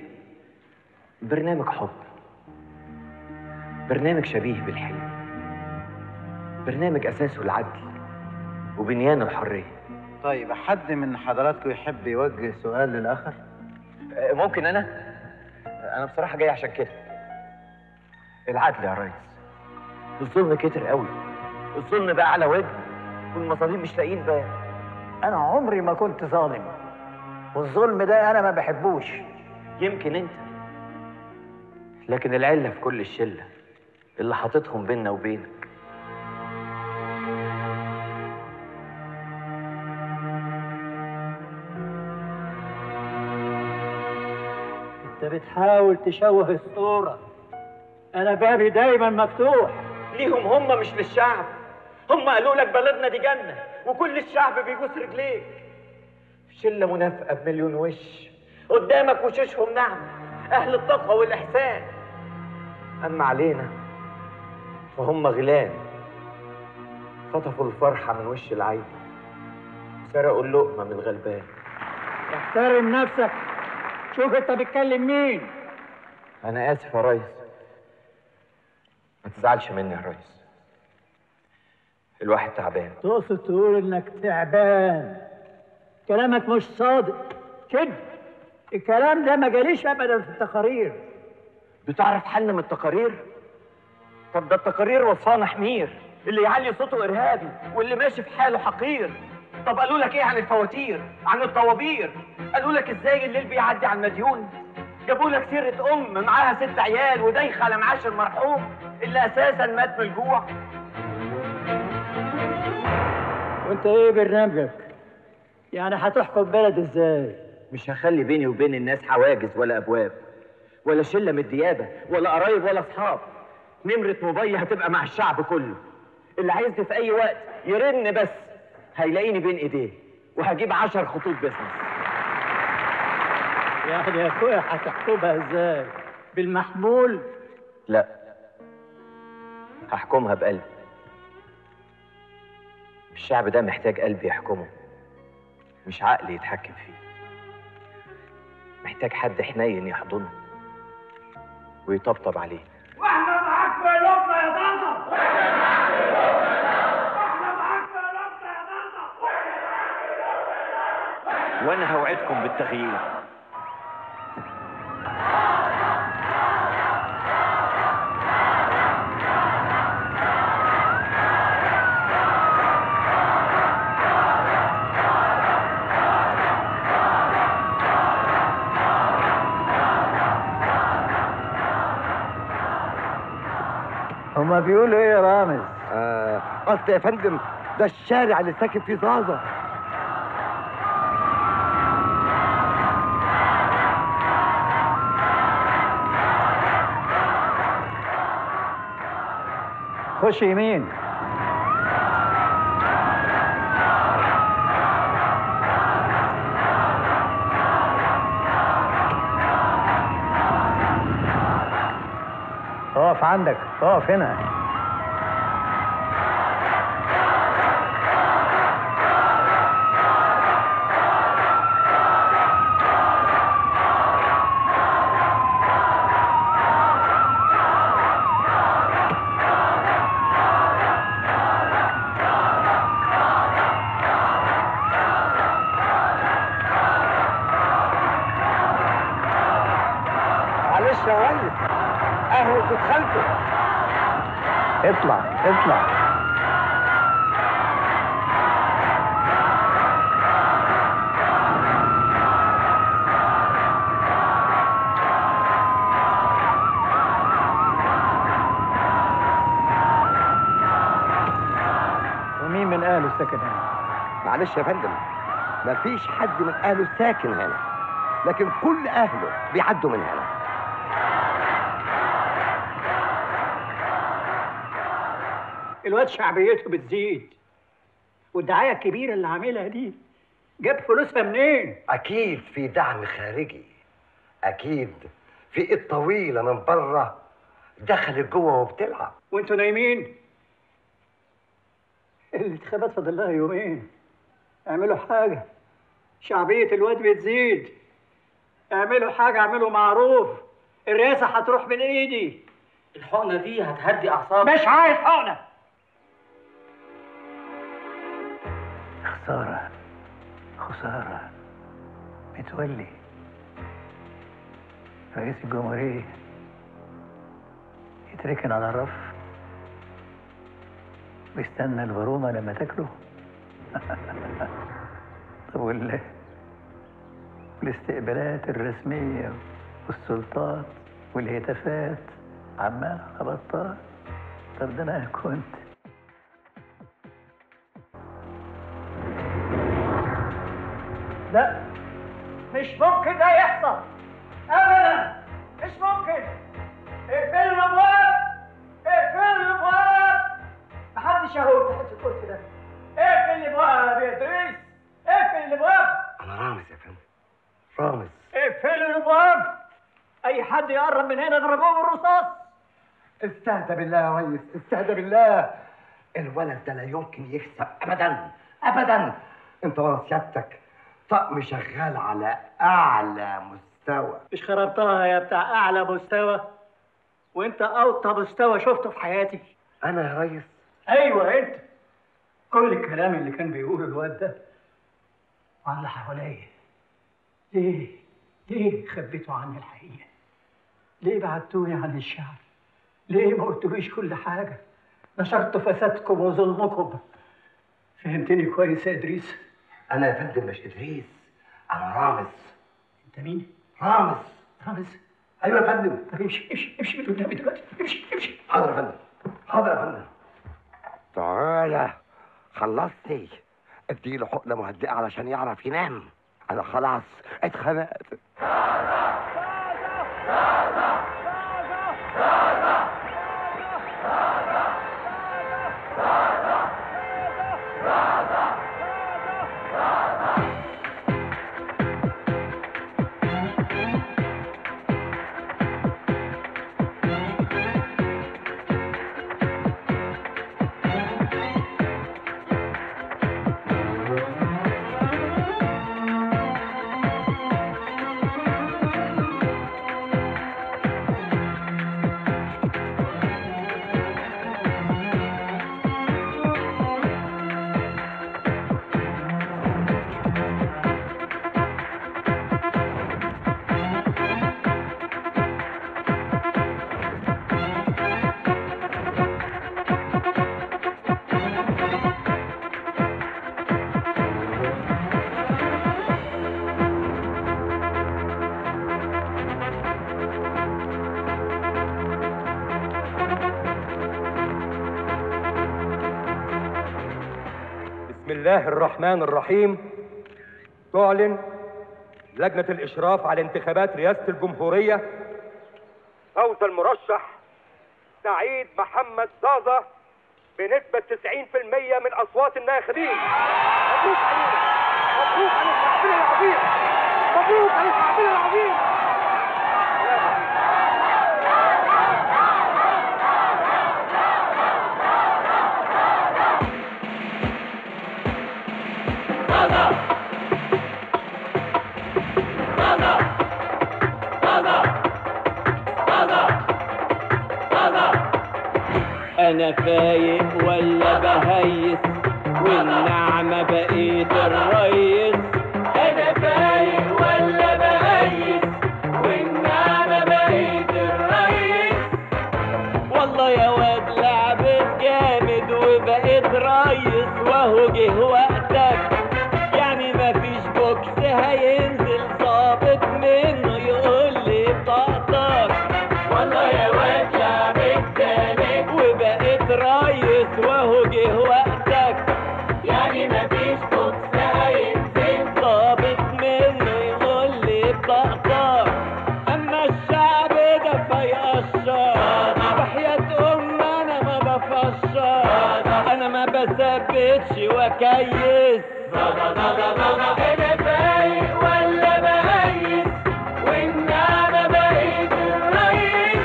B: برنامج حب برنامج شبيه بالحلم برنامج أساسه العدل وبنيان الحرية
A: طيب حد من حضراتكم يحب يوجه سؤال للآخر؟
B: آه، ممكن أنا؟ آه، أنا بصراحة جاي عشان كده العدل يا ريس الظلم كتر قوي الظلم بقى على وجه والمظالم مش لاقيين بقى
D: انا عمري ما كنت ظالم والظلم ده انا ما بحبوش
B: يمكن انت لكن العلة في كل الشلة اللي حاططهم بيننا وبينك
D: انت بتحاول تشوه الصورة انا بابي دايما مفتوح
R: ليهم هم مش للشعب هم قالوا لك بلدنا دي جنة وكل الشعب بيبوس رجليك شلة منافقة بمليون وش قدامك وشوشهم نعم أهل التقوى والإحسان
B: أما علينا فهم غلان خطفوا الفرحة من وش العين سرقوا اللقمة من الغلبان
D: احترم نفسك شوف انت بتكلم مين
B: أنا آسف يا ريس ما تزعلش مني يا ريس الواحد تعبان
D: تقصد تقول انك تعبان كلامك مش صادق كده الكلام ده ما جاليش ابدا في التقارير
B: بتعرف حل من التقارير؟ طب ده التقارير وصفانة حمير اللي يعلي صوته إرهابي واللي ماشي في حاله حقير طب قالوا لك إيه عن الفواتير؟ عن الطوابير؟ قالوا لك إزاي الليل بيعدي على المديون؟ جابوا لك سيرة أم معاها ست عيال ودايخة على معاش المرحوم اللي أساسا مات من الجوع
D: وانت ايه برنامجك يعني هتحكم بلد ازاي
B: مش هخلي بيني وبين الناس حواجز ولا أبواب ولا شلة من الديابة ولا قرايب ولا أصحاب نمرة موبايل هتبقى مع الشعب كله اللي عايزني في أي وقت يرن بس هيلاقيني بين إيديه وهجيب عشر خطوط بيزنس
D: يعني يا اخويا هتحكمها ازاي بالمحمول
B: لا هحكمها بقلب الشعب ده محتاج قلب يحكمه مش عقل يتحكم فيه محتاج حد حنين يحضنه ويطبطب عليه
R: واحنا معاك في قلوبنا يا طنطا
F: وانا هوعدكم بالتغيير
D: هما بيقولوا ايه يا رامز
P: آه قصدي يا فندم ده الشارع اللي ساكن فيه زازا
D: خش يمين اقف عندك اقف هنا
P: معلش يا ريس اهو دخلته
D: اطلع اطلع ومين من اهله ساكن هنا
P: معلش يا فندم مفيش حد من اهله ساكن هنا لكن كل اهله بيعدوا من هنا
D: الواد شعبيته بتزيد والدعايه الكبيره اللي عاملها دي جاب فلوسها منين
P: اكيد في دعم خارجي اكيد في ايد طويله من بره دخلت جوه وبتلعب
D: وانتوا نايمين الانتخابات فاضل لها يومين اعملوا حاجه شعبيه الواد بتزيد اعملوا حاجه اعملوا معروف الرئاسه هتروح من ايدي
X: الحقنه دي هتهدي اعصابك
D: مش عايز حقنه خسارة متولي رئيس الجمهورية يتركن على الرف ويستنى البرومة لما تاكله طب وال والاستقبالات الرسمية والسلطات والهتافات عمال على بطال طب ده انا كنت
G: لا مش ممكن ده يحصل ابدا مش ممكن اقفلوا الابواب اقفلوا الابواب محدش يهود تحت الكرسي ده اقفل الابواب يا ادريس اقفل الابواب
P: انا رامز يا فندم رامز
G: اقفلوا الابواب اي حد يقرب من هنا اضربوه بالرصاص
P: استهدى بالله يا ريس استهدى بالله الولد ده لا يمكن يكسب ابدا ابدا انت ورا سيادتك طقم شغال على اعلى مستوى
G: مش خربتها يا بتاع اعلى مستوى وانت اوطى مستوى شفته في حياتي
P: انا يا ريس
G: ايوه انت كل الكلام اللي كان بيقوله الواد ده وعلى اللي حواليا ليه ليه خبيتوا عني الحقيقه ليه بعدتوني عن الشعب ليه ما قلتلوش كل حاجه نشرت فسادكم وظلمكم فهمتني كويس يا ادريس
P: انا يا فندم مش ادريس انا رامز
G: انت مين
P: رامز
G: رامز
P: ايوه يا فندم
G: طب امشي امشي امشي من قدامي دلوقتي امشي امشي
P: حاضر يا فندم حاضر يا فندم تعالى خلصتي اديله حقنه مهدئه علشان يعرف ينام انا خلاص اتخنقت
N: بسم الله الرحمن الرحيم تعلن لجنة الإشراف على انتخابات رئاسة الجمهورية فوز المرشح سعيد محمد زازا بنسبة 90% من أصوات الناخبين مبروك علينا مبروك على شعبنا العظيم مبروك على شعبنا العظيم
H: انا فايق ولا بهيس والنعمة بقيت الريس انا فايق ولا بهيس والنعمة بقيت الريس والله يا واد لعبت جامد وبقيت ريس وهو جه وقتك يعني مفيش بوكس هينزل ظابط منه يقول لي بطاقتك والله يا واد لعبت جامد وبقيت ريس وهو جه وقتك يعني مفيش بوكس هينزل ظابط منه يقول لي بطاقتك اما الشعب ده فيقشر وحياة ام انا ما بفشر انا ما بثبتش وكيس انا فايق ولا بهيس والنعمة بقيت الريس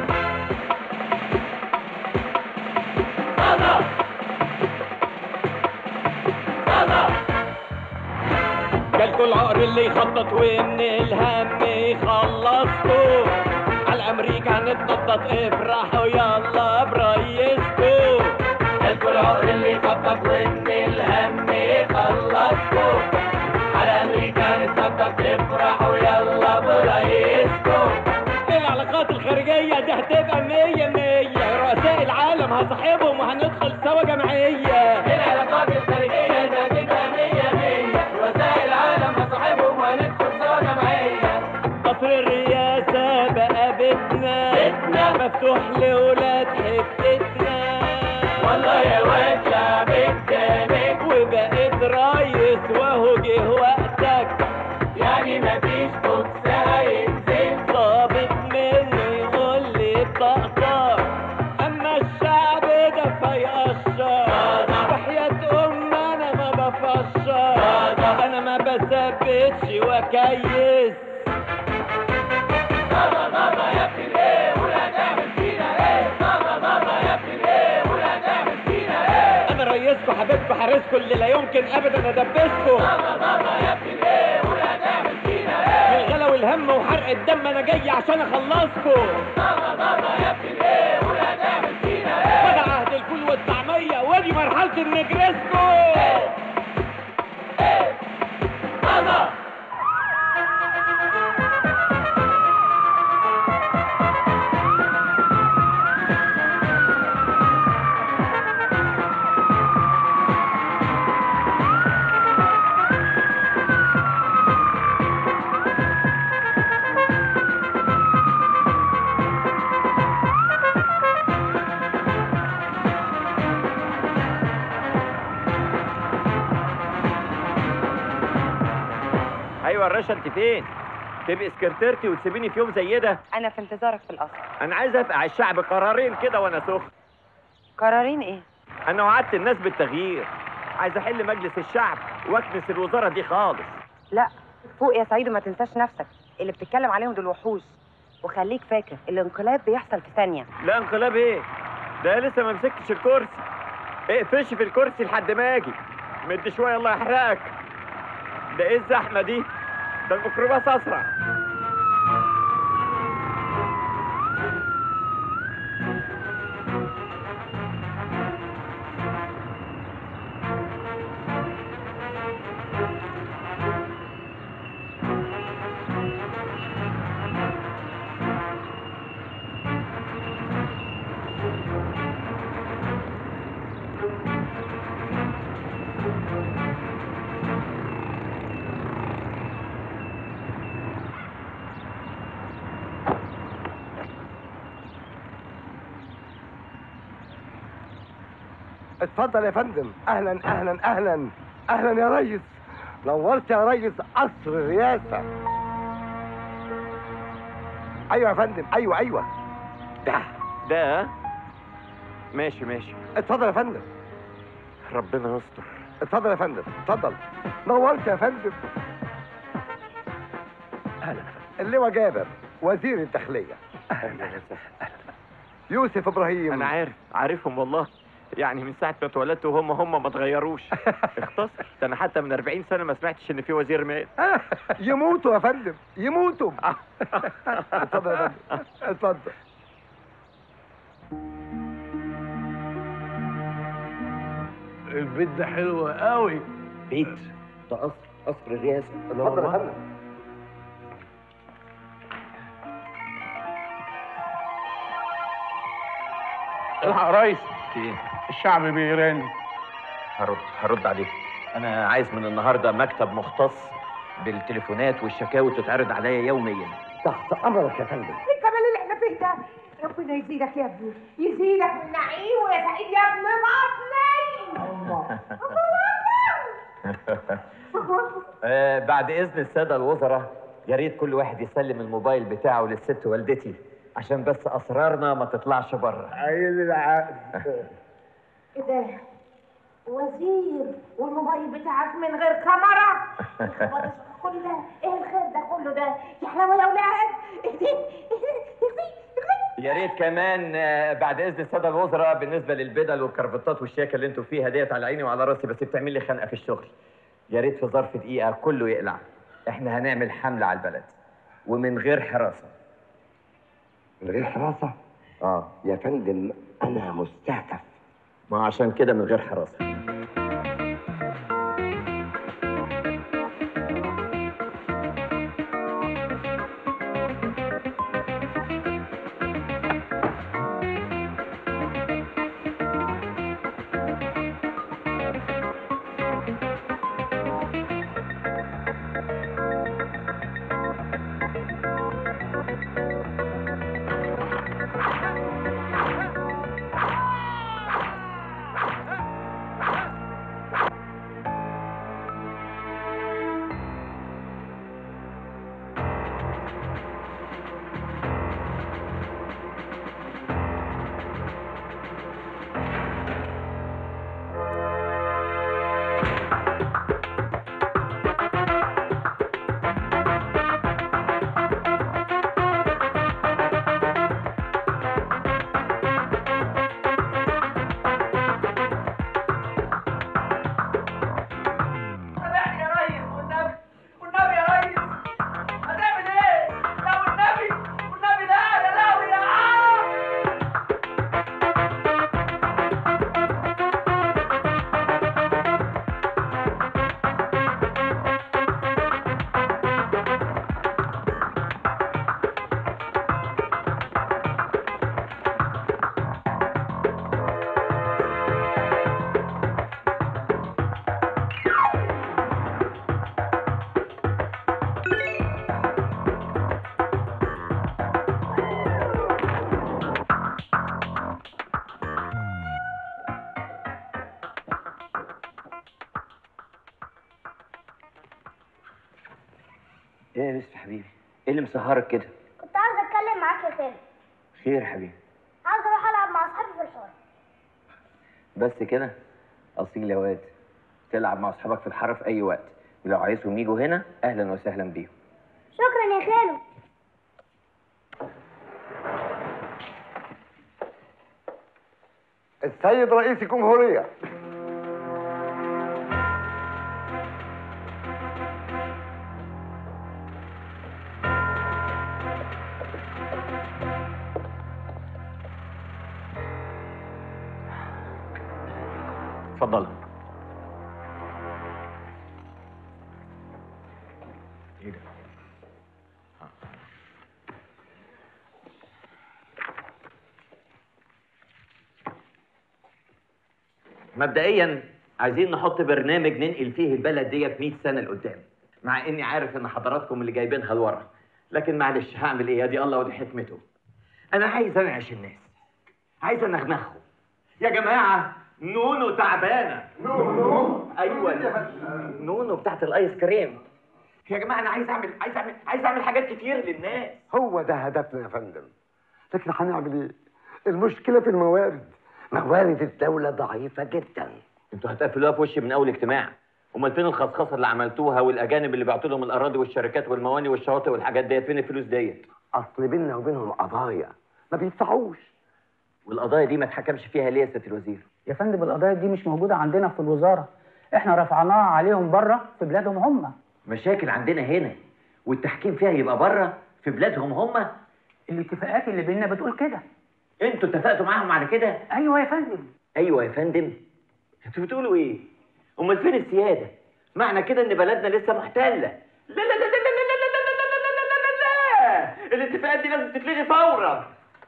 H: جالكوا العقر اللي يخطط ومن الهم يخلصكوا على امريكا هنتنطط افرحوا يلا بريسكوا جالكوا العقر اللي يخطط ومن الهم يخلصكوا برضك افرحوا يلا برئيسكم العلاقات الخارجية دي هتبقى مية مية رؤساء العالم هصاحبهم وهندخل سوا جمعية العلاقات الخارجية دي هتبقى مية مية رؤساء العالم هصاحبهم وهندخل سوا جمعية قصر الرئاسة بقى بيتنا بيتنا مفتوح لولاد حتتنا والله يا واد لعبك جامد وبقيت رايس واهو جه وقتك يعني مفيش بوكس هينزل ظابط منه يقول لي بطقطق اما الشعب ده فيقشر وحياة ام انا ما بفشر انا ما بثبتش واكيس ماما ماما يا ابني الايه ولا هتعمل فينا ايه ماما ماما يا ابني الايه ولا هتعمل فينا ايه انا ريسكم حبيبكم حارسكم اللي لا يمكن ابدا ادبسكم ماما ماما يا ابني الايه ولا هتعمل فينا ايه الغلا والهم وحرق الدم انا جاي عشان اخلصكم ماما ماما يا ابني الايه ولا هتعمل فينا ايه بدا عهد الفول والطعميه وادي مرحله النجرسكو ماما
F: ايوه الرشا انت فين تبقي سكرتيرتي وتسيبيني في يوم زي ده
M: انا في انتظارك في القصر
F: انا عايز افقع الشعب قرارين كده وانا سخن
M: قرارين ايه
F: انا وعدت الناس بالتغيير عايز احل مجلس الشعب واكنس الوزاره دي خالص
M: لا فوق يا سعيد وما تنساش نفسك اللي بتتكلم عليهم دول وحوش وخليك فاكر الانقلاب بيحصل في ثانيه
F: لا انقلاب ايه ده لسه ما مسكتش الكرسي اقفش في الكرسي لحد ما اجي مد شويه الله يحرقك ده ايه الزحمه دي ده الميكروباص اسرع
P: اتفضل يا فندم اهلا اهلا اهلا اهلا يا ريس نورت يا ريس قصر الرئاسه ايوه يا فندم ايوه ايوه ده
F: ده ها؟ ماشي ماشي
P: اتفضل يا فندم
F: ربنا يستر
P: اتفضل يا فندم اتفضل نورت يا فندم اهلا اللواء جابر وزير الداخليه
F: اهلا
P: يوسف ابراهيم
F: انا عارف عارفهم والله يعني من ساعه ما اتولدت وهم هم ما اتغيروش اختصر ده انا حتى من 40 سنه ما سمعتش ان في وزير مات
P: يموتوا يا فندم يموتوا اتفضل يا فندم اتفضل
I: البيت ده حلو قوي
B: بيت ده قصر قصر الرئاسه
P: اتفضل يا فندم
I: الحق يا ريس الشعب بيرن
F: هرد هرد عليك انا عايز من النهارده مكتب مختص بالتليفونات والشكاوي تتعرض عليا يوميا
P: تحت امرك يا فندم
E: ايه الجمال اللي احنا فيه ده ربنا يزيدك يا ابني يزيدك من نعيم ويا سعيد يا ابن مطلي
F: آه بعد اذن الساده الوزراء يا ريت كل واحد يسلم الموبايل بتاعه للست والدتي عشان بس اسرارنا ما تطلعش بره
P: عين العقل
E: ايه ده وزير والموبايل بتاعك من غير كاميرا خبر كل ده ايه الخير ده كله ده يا حلاوه يا اولاد
F: يا ريت كمان آه، بعد اذن الساده الوزراء بالنسبه للبدل والكرافتات والشياكه اللي انتوا فيها ديت على عيني وعلى راسي بس بتعمل لي خنقه في الشغل يا ريت في ظرف دقيقه كله يقلع احنا هنعمل حمله على البلد ومن غير حراسه
P: من غير حراسه
F: اه
P: يا فندم انا مستهدف
F: ما عشان كده من غير حراسه
B: ايه اللي مسهرك كده
C: كنت عاوز اتكلم معاك يا خالد
B: خير يا حبيبي
C: عاوز اروح العب مع اصحابي في الحاره
B: بس كده اصيل يا واد تلعب مع اصحابك في الحاره في اي وقت ولو عايزهم يجوا هنا اهلا وسهلا بيهم
C: شكرا يا خالد
P: السيد رئيس الجمهورية
F: اتفضل ايه ده
B: مبدئيا عايزين نحط برنامج ننقل فيه البلد ديت 100 سنه لقدام مع اني عارف ان حضراتكم اللي جايبينها لورا لكن معلش هعمل ايه ادي الله ودي حكمته انا عايز انعش الناس عايز انغنغهم يا جماعه نونو تعبانه نونو ايوه نونو بتاعت الايس كريم يا جماعه انا عايز اعمل عايز اعمل عايز اعمل حاجات كتير للناس
P: هو ده هدفنا يا فندم لكن هنعمل ايه المشكلة في الموارد موارد الدولة ضعيفة جدا
B: انتوا هتقفلوها في وشي من اول اجتماع امال فين الخصخصه اللي عملتوها والاجانب اللي بعتوا لهم الاراضي والشركات والمواني والشواطئ والحاجات ديت فين الفلوس ديت
P: اصل بيننا وبينهم قضايا ما بيدفعوش
B: والقضايا دي ما اتحكمش فيها ليه يا سياده الوزير
K: يا فندم القضايا دي مش موجودة عندنا في الوزارة احنا رفعناها عليهم بره في بلادهم هم
B: مشاكل عندنا هنا والتحكيم فيها يبقى بره في بلادهم هم
K: الاتفاقات اللي بيننا بتقول كده
B: انتوا اتفقتوا معاهم على كده
K: ايوه يا فندم
B: ايوه يا فندم انتوا بتقولوا ايه امال فين السياده معنى كده ان بلدنا لسه محتله لا لا لا لا لا لا لا لا لا لا لا لا لا لا الاتفاقات دي لازم تتلغي فورا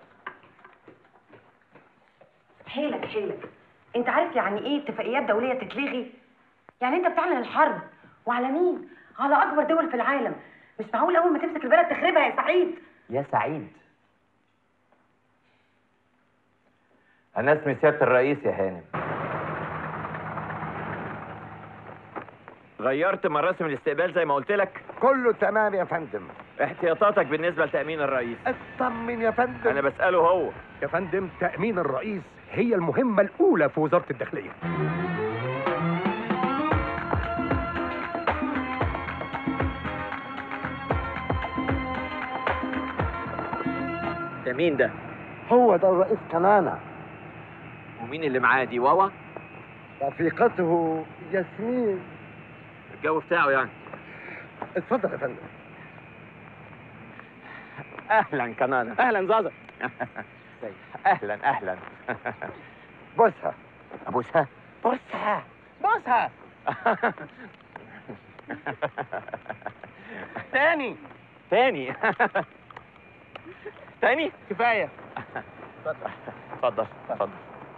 M: حيلك حيلك انت عارف يعني ايه اتفاقيات دوليه تتلغي يعني انت بتعلن الحرب وعلى مين على اكبر دول في العالم مش معقول اول ما تمسك البلد تخربها يا سعيد
B: يا سعيد انا اسمي سياده الرئيس يا هانم غيرت مراسم الاستقبال زي ما قلت لك
P: كله تمام يا فندم
B: احتياطاتك بالنسبه لتامين الرئيس
P: اطمن يا فندم
B: انا بساله هو
N: يا فندم تأمين الرئيس هي المهمة الأولى في وزارة الداخلية
B: ده مين ده
P: هو ده الرئيس كنانة
B: ومين اللي معاه دي واوا
P: رفيقته ياسمين
B: الجو بتاعه يعني
P: اتفضل يا فندم
F: اهلا كنانة اهلا زازا اهلا اهلا
P: بوسها
B: ابوسها
F: بوسها بوسها تاني تاني تاني كفايه اتفضل اتفضل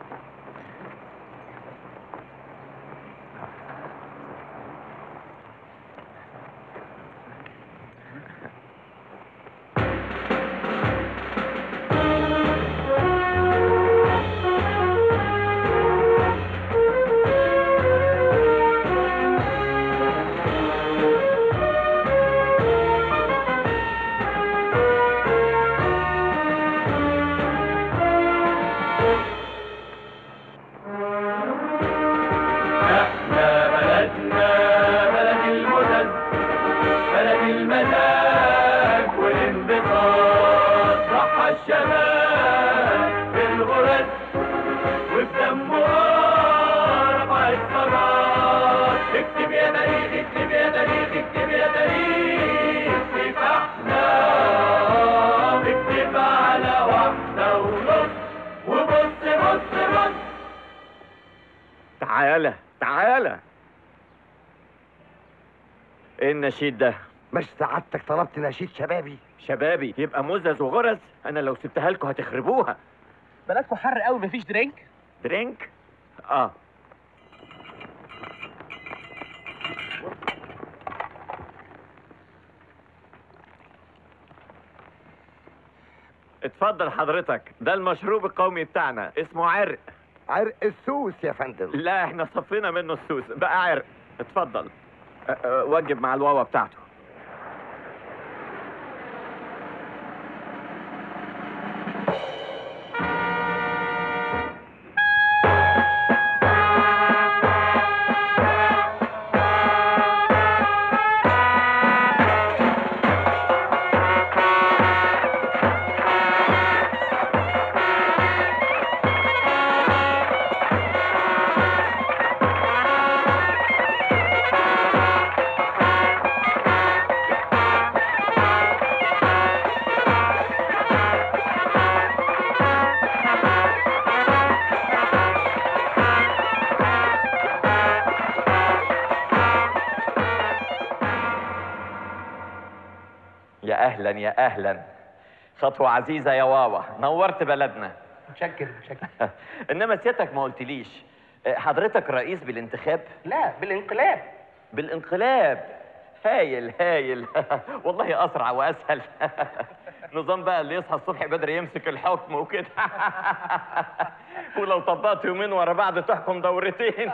H: احنا بلدنا بلد المدن بلد المزاج والانبساط ضحى الشباب في الغرز وبدمه رفع الصلاة اكتب يا تاريخ اكتب يا تاريخ اكتب يا تاريخ كفاحنا اكتب على واحدة ونص وبص بص بص
F: تعالى تعالى ايه النشيد ده
P: مش سعادتك طلبت نشيد شبابي
F: شبابي يبقى مزز وغرز انا لو سبتها لكم هتخربوها
R: بلدكم حر قوي مفيش درينك
F: درينك اه اتفضل حضرتك ده المشروب القومي بتاعنا اسمه عرق
P: عرق السوس يا فندم
F: لا احنا صفينا منه السوس بقى عرق اتفضل أه، أه، وجب مع الواوا بتاعته يا اهلا يا اهلا خطوه عزيزه يا واوا نورت بلدنا
D: متشكر متشكر
F: انما سيادتك ما قلتليش آه، حضرتك رئيس بالانتخاب
D: لا بالانقلاب
F: بالانقلاب هايل هايل والله اسرع واسهل نظام بقى اللي يصحى الصبح بدري يمسك الحكم وكده ولو طبقت يومين ورا بعض تحكم دورتين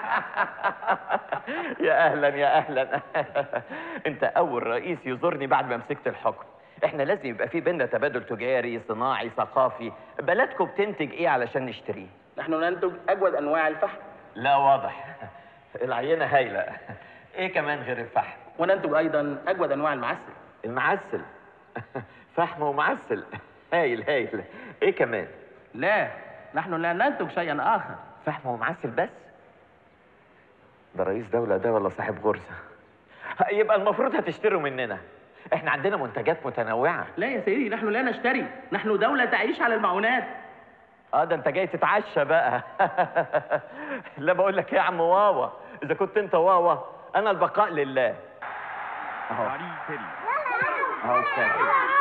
F: يا اهلا يا اهلا انت اول رئيس يزورني بعد ما مسكت الحكم احنا لازم يبقى في بينا تبادل تجاري صناعي ثقافي بلدكم بتنتج ايه علشان نشتريه
K: نحن ننتج اجود انواع الفحم
F: لا واضح العينه هايله ايه كمان غير الفحم
K: وننتج ايضا اجود انواع المعسل
F: المعسل فحم ومعسل هايل هايل ايه كمان
K: لا نحن لا ننتج شيئا اخر
F: فحم ومعسل بس ده رئيس دولة ده ولا صاحب غرزة يبقى المفروض هتشتروا مننا احنا عندنا منتجات متنوعة
K: لا يا سيدي نحن لا نشتري نحن دولة تعيش على المعونات
F: اه ده انت جاي تتعشى بقى لا بقول لك ايه يا عم واوا اذا كنت انت واوا انا البقاء لله اهو اهو كده.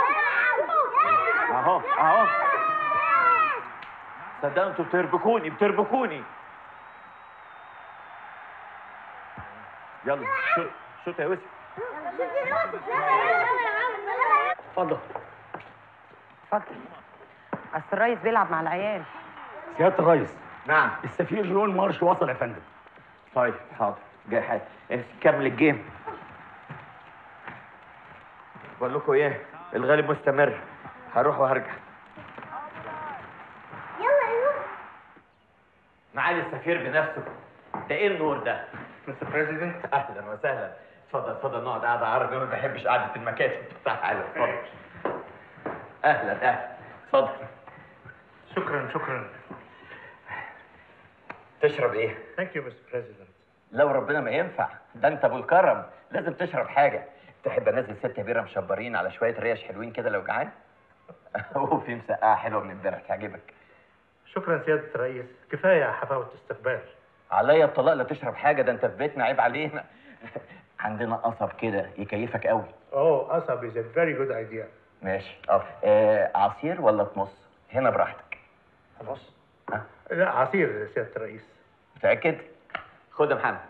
F: اهو اهو صدق انتوا بتربكوني بتربكوني يلا شوت شوت يا يوسف
K: اتفضل
M: اتفضل اصل الريس بيلعب مع العيال
N: سياده الرئيس
F: نعم
N: السفير جون مارش وصل يا فندم
F: طيب حاضر جاي حاجة كمل الجيم بقول لكم ايه الغالب مستمر هروح وهرجع
C: يلا يا يوسف
F: معالي السفير بنفسه ده ايه النور ده
S: مستر بريزيدنت
F: اهلا وسهلا اتفضل اتفضل نقعد قعده عربي ما بحبش قعده المكاتب تعالى اتفضل اهلا اهلا اتفضل
S: شكرا شكرا
F: تشرب ايه
S: ثانك يو مستر بريزيدنت
F: لو ربنا ما ينفع ده انت ابو الكرم لازم تشرب حاجه تحب انزل ست بيره مشبرين على شويه ريش حلوين كده لو جعان وفي مسقعه حلوه من امبارح تعجبك
S: شكرا سيادة الرئيس كفاية حفاوة استقبال
F: عليا الطلاق لا تشرب حاجه ده انت في بيتنا عيب علينا عندنا قصب كده يكيفك قوي
S: اوه قصب is a very good idea
F: ماشي اه آه، عصير ولا تمص هنا براحتك
S: خلاص لا عصير سيادة الرئيس
F: متاكد خد يا محمد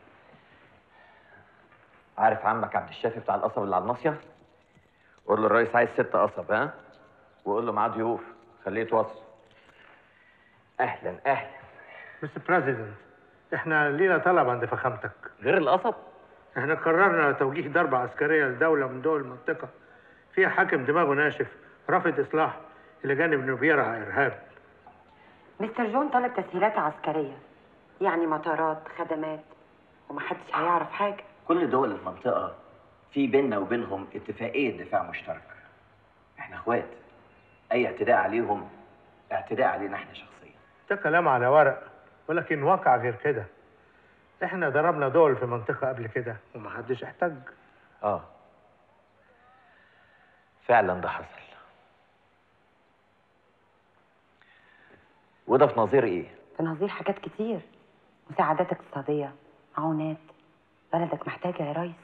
F: عارف عمك عبد الشافي بتاع القصب اللي على الناصيه قول له الرئيس عايز ست قصب ها وقول له معاه ضيوف خليه يتوصل اهلا اهلا
S: مستر بريزيدنت احنا لينا طلب عند فخامتك
F: غير القصب
S: احنا قررنا توجيه ضربة عسكرية لدولة من دول المنطقة فيها حاكم دماغه ناشف رافض إصلاح إلى جانب إنه بيرعى إرهاب
M: مستر جون طلب تسهيلات عسكرية يعني مطارات خدمات ومحدش هيعرف حاجة
F: كل دول المنطقه في بيننا وبينهم اتفاقيه دفاع مشترك احنا اخوات اي اعتداء عليهم اعتداء علينا احنا شخصيا
S: ده كلام على ورق ولكن واقع غير كده احنا ضربنا دول في منطقة قبل كده ومحدش احتج
F: اه فعلا ده حصل وده في نظير ايه
M: في نظير حاجات كتير مساعدات اقتصادية معونات بلدك محتاجة يا ريس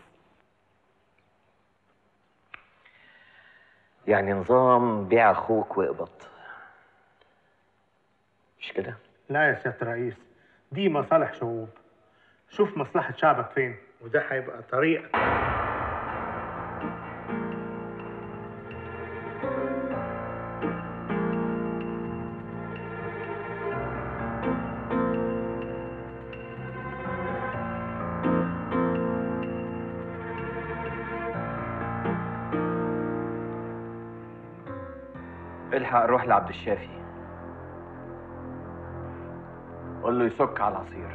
F: يعني نظام بيع اخوك واقبض مش كده
S: لا يا سيادة الرئيس دي مصالح شعوب شوف مصلحة شعبك فين وده هيبقى طريقة
F: الحق روح لعبد الشافي قول له يسك على العصير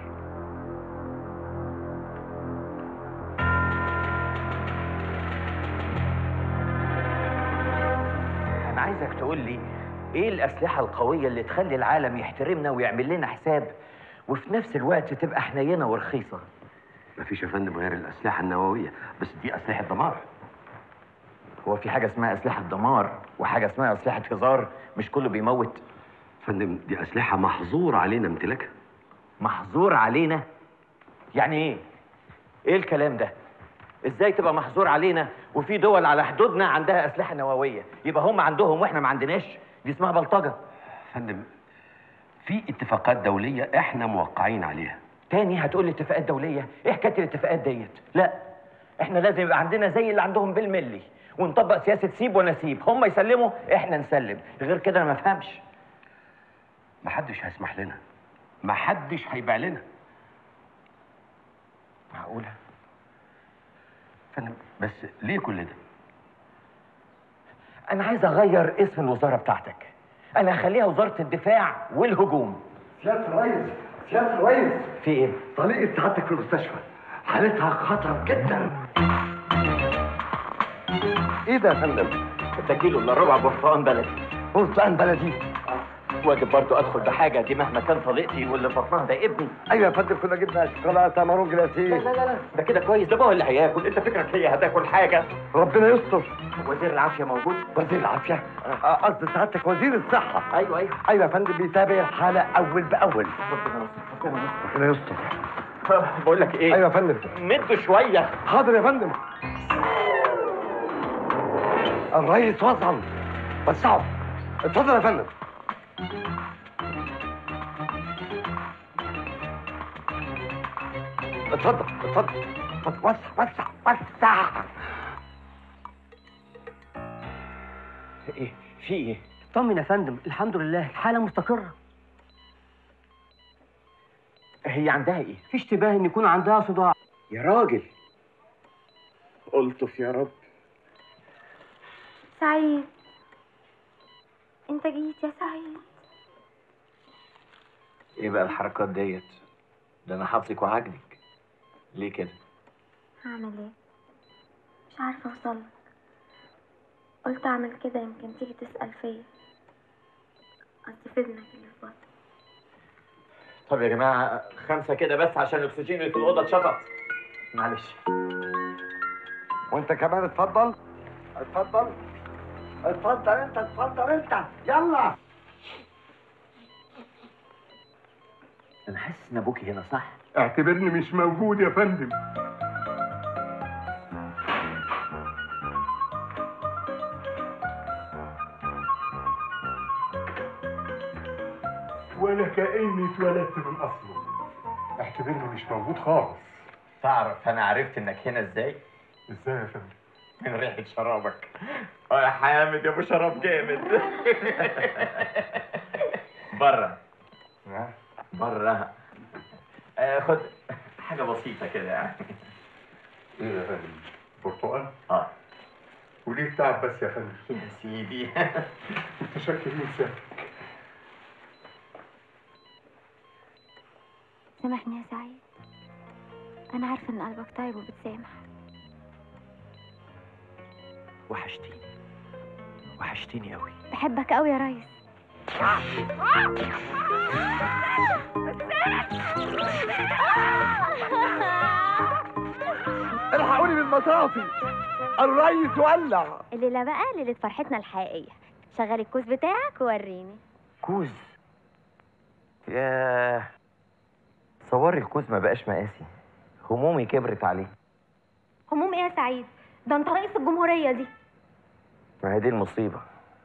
F: انا عايزك تقول لي ايه الاسلحه القويه اللي تخلي العالم يحترمنا ويعمل لنا حساب وفي نفس الوقت تبقى حنينه ورخيصه
P: مفيش يا فندم غير الأسلحة النووية بس دي أسلحة دمار
F: هو في حاجه اسمها اسلحه دمار وحاجه اسمها اسلحه هزار مش كله بيموت
P: فندم دي أسلحة محظور علينا امتلاكها
F: محظور علينا يعني ايه ايه الكلام ده ازاي تبقى محظور علينا وفي دول على حدودنا عندها اسلحه نوويه يبقى هم عندهم واحنا ما عندناش دي اسمها بلطجه
P: فندم في اتفاقات دوليه احنا موقعين عليها
F: تاني هتقول لي اتفاقات دوليه ايه حكايه الاتفاقات ديت لا احنا لازم يبقى عندنا زي اللي عندهم بالملي ونطبق سياسه سيب ونسيب هم يسلموا احنا نسلم غير كده انا ما افهمش
P: محدش هيسمح لنا محدش هيبيع لنا
F: معقوله
P: فندم بس ليه كل ده
F: انا عايز اغير اسم الوزاره بتاعتك انا هخليها وزاره الدفاع والهجوم
P: سياده الرئيس سياده الرئيس
F: في ايه
P: طليقه سعادتك في المستشفى حالتها خطر جدا ايه ده يا فندم
F: ده كيلو الا ربع برتقان بلدي
P: برتقان بلدي
F: واجب برضو ادخل بحاجه دي مهما كان طليقتي واللي في بطنها ده ابني
P: ايوه يا فندم كنا جبنا شوكولاته مارون جلاسيه
F: لا لا لا ده كده كويس ده بقى اللي هياكل انت فكرك هي هتاكل حاجه
P: ربنا يستر
F: وزير العافيه موجود
P: وزير العافيه آه، قصد سعادتك وزير الصحه
F: ايوه ايوه
P: ايوه يا فندم بيتابع الحاله اول باول
F: ربنا يستر ربنا يستر
P: ربنا يستر
F: بقول لك ايه
P: ايوه يا فندم
F: مد شويه
P: حاضر يا فندم الرئيس وصل وسعوا اتفضل يا فندم اتفضل اتفضل اتفضل وسع وسع وسع
F: ايه في ايه
X: طمن يا فندم الحمد لله الحاله مستقره
F: هي عندها ايه
X: في اشتباه ان يكون عندها صداع
F: يا راجل الطف يا رب
W: سعيد انت جيت يا سعيد
F: ايه بقى الحركات ديت ده انا حاطك وعاجبك ليه كده
W: هعمل ايه مش عارفه اوصلك قلت اعمل كده يمكن تيجي تسال فيا قصدي في ابنك اللي في بطني
F: طب يا جماعه خمسه كده بس عشان الاكسجين اللي في الاوضه اتشفط معلش
P: وانت كمان اتفضل اتفضل اتفضل انت اتفضل انت يلا
F: انا حاسس ان ابوكي هنا صح
I: اعتبرني مش موجود يا فندم ولا كأني اتولدت من أصله اعتبرني مش موجود خالص
F: تعرف انا عرفت انك هنا ازاي
I: ازاي يا فندم
F: من ريحه شرابك اه يا حامد يا ابو شراب جامد بره بره آه خد حاجه بسيطه كده يعني
I: ايه يا فندم برتقال
F: اه
I: وليه التعب بس يا فندم
F: يا سيدي
I: متشكرين سيادتك
W: سامحني يا سعيد انا عارفه ان قلبك طيب وبتسامح
F: وحشتيني وحشتيني قوي
W: بحبك قوي يا ريس
P: الحقوني بالمطافي الريس ولع
W: الليله بقى ليله فرحتنا الحقيقيه شغل الكوز بتاعك ووريني
F: كوز ياه صوري الكوز ما بقاش مقاسي همومي كبرت عليه
W: هموم ايه يا سعيد ده انت رئيس الجمهوريه دي
F: ما هي دي المصيبه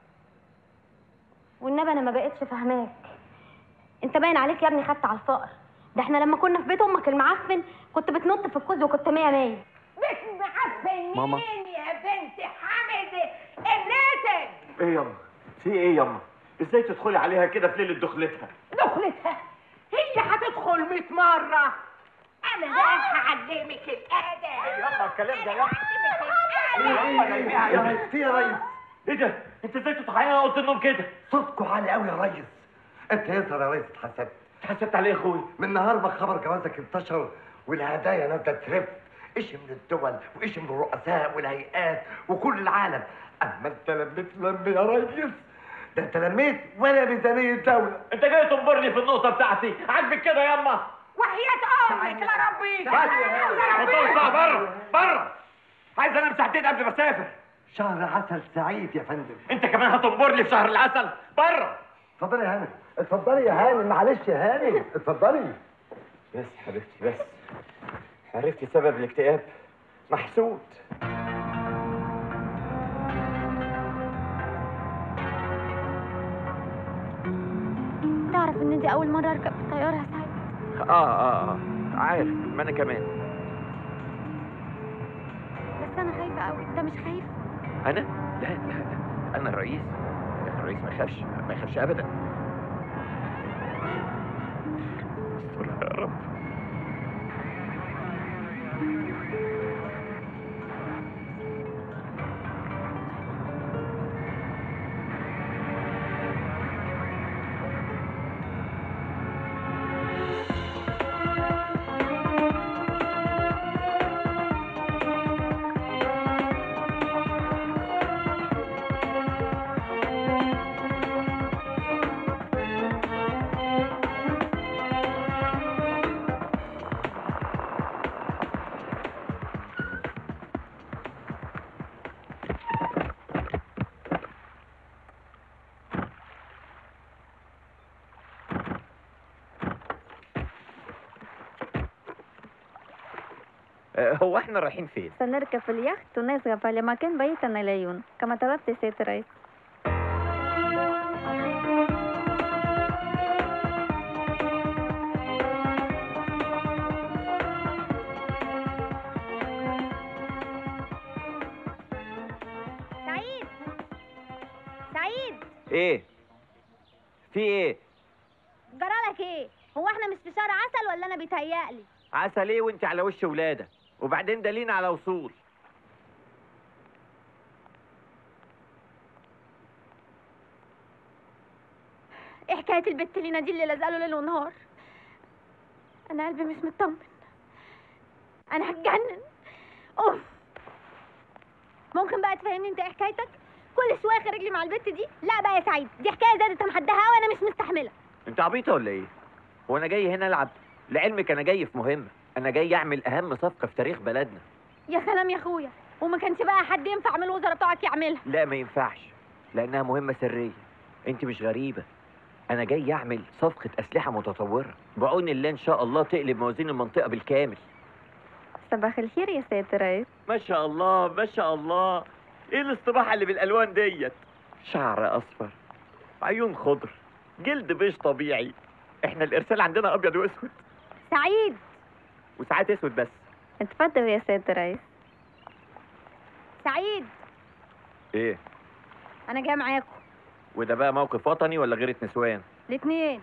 W: والنبي انا ما بقتش فاهماك انت باين عليك يا ابني خدت على الفقر ده احنا لما كنا في بيت امك المعفن كنت بتنط في الكوز وكنت مية مية
E: بيت معفن
F: ماما.
E: مين يا بنت حمد الناتج
F: ايه ياما في ايه ياما ازاي تدخلي عليها كده في ليله دخلتها
E: دخلتها هي هتدخل 100 مرة أنا بقى هعلمك الأدب
F: يلا الكلام ده يلا
P: في يا ريس
F: ايه ده انت ازاي تصحيني اوضه النوم كده
P: صوتكوا عالي قوي يا ريس انت يظهر يا ريس اتحسدت
F: اتحسدت عليه يا اخوي
P: من نهار ما خبر جوازك انتشر والهدايا نازله ترف ايش من الدول وايش من الرؤساء والهيئات وكل العالم اما انت لميت لم يا ريس ده انت لميت ولا ميزانيه دوله
F: انت جاي تنبرني في النقطه بتاعتي عاجبك كده ياما
E: وحياة أمك لا ربيك
F: اطلع بره بره عايز انام ساعتين قبل ما اسافر
P: شهر عسل سعيد يا فندم
F: انت كمان هتنبر لي في شهر العسل بره
P: اتفضلي يا هانم اتفضلي يا هانم معلش يا هانم اتفضلي
F: بس حبيبتي بس عرفتي سبب الاكتئاب محسود
W: تعرف ان دي اول مرة اركب في طيارة يا سعيد
F: اه اه اه عارف ما انا كمان
W: بس انا خايفة قوي انت مش خايف
F: انا لا لا لا انا الرئيس الرئيس ما يخافش ما يخافش ابدا استرها يا رب آه، هو احنا رايحين فين
L: سنركب في اليخت ونذهب لمكان بعيد عن العيون كما طلبت سيد الرئيس
W: سعيد سعيد
F: ايه في ايه
W: جرالك ايه هو احنا مش في شهر عسل ولا انا بيتهيألي
F: عسل ايه وانت على وش ولاده وبعدين ده لينا على وصول
W: ايه حكايه البت لينا دي اللي لازقه له ليل ونهار انا قلبي مش مطمن انا هتجنن اوف ممكن بقى تفهمني انت ايه حكايتك كل شويه اخر رجلي مع البت دي لا بقى يا سعيد دي حكايه زادت عن حدها وانا مش مستحمله
F: انت عبيطه ولا ايه هو انا جاي هنا العب لعلمك انا جاي في مهمه انا جاي اعمل اهم صفقه في تاريخ بلدنا
W: يا سلام يا اخويا وما كانش بقى حد ينفع من الوزراء بتوعك يعملها
F: لا ما ينفعش لانها مهمه سريه انت مش غريبه انا جاي اعمل صفقه اسلحه متطوره بعون الله ان شاء الله تقلب موازين المنطقه بالكامل
L: صباح الخير يا سيد الرئيس
F: ما شاء الله ما شاء الله ايه الاصطباحه اللي بالالوان ديت شعر اصفر عيون خضر جلد بيج طبيعي احنا الارسال عندنا ابيض واسود
W: سعيد
F: وساعات اسود بس
L: اتفضل يا سيد الرئيس
W: سعيد
F: ايه
W: انا جايه معاكم
F: وده بقى موقف وطني ولا غيرة نسوان
W: الاثنين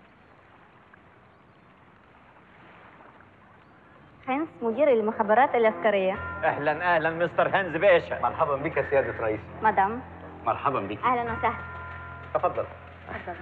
L: هانس مدير المخابرات العسكرية
F: اهلا اهلا مستر هانز باشا
N: مرحبا بك يا سياده رئيس
L: مدام
N: مرحبا بك
W: اهلا وسهلا
N: تفضل
L: اتفضل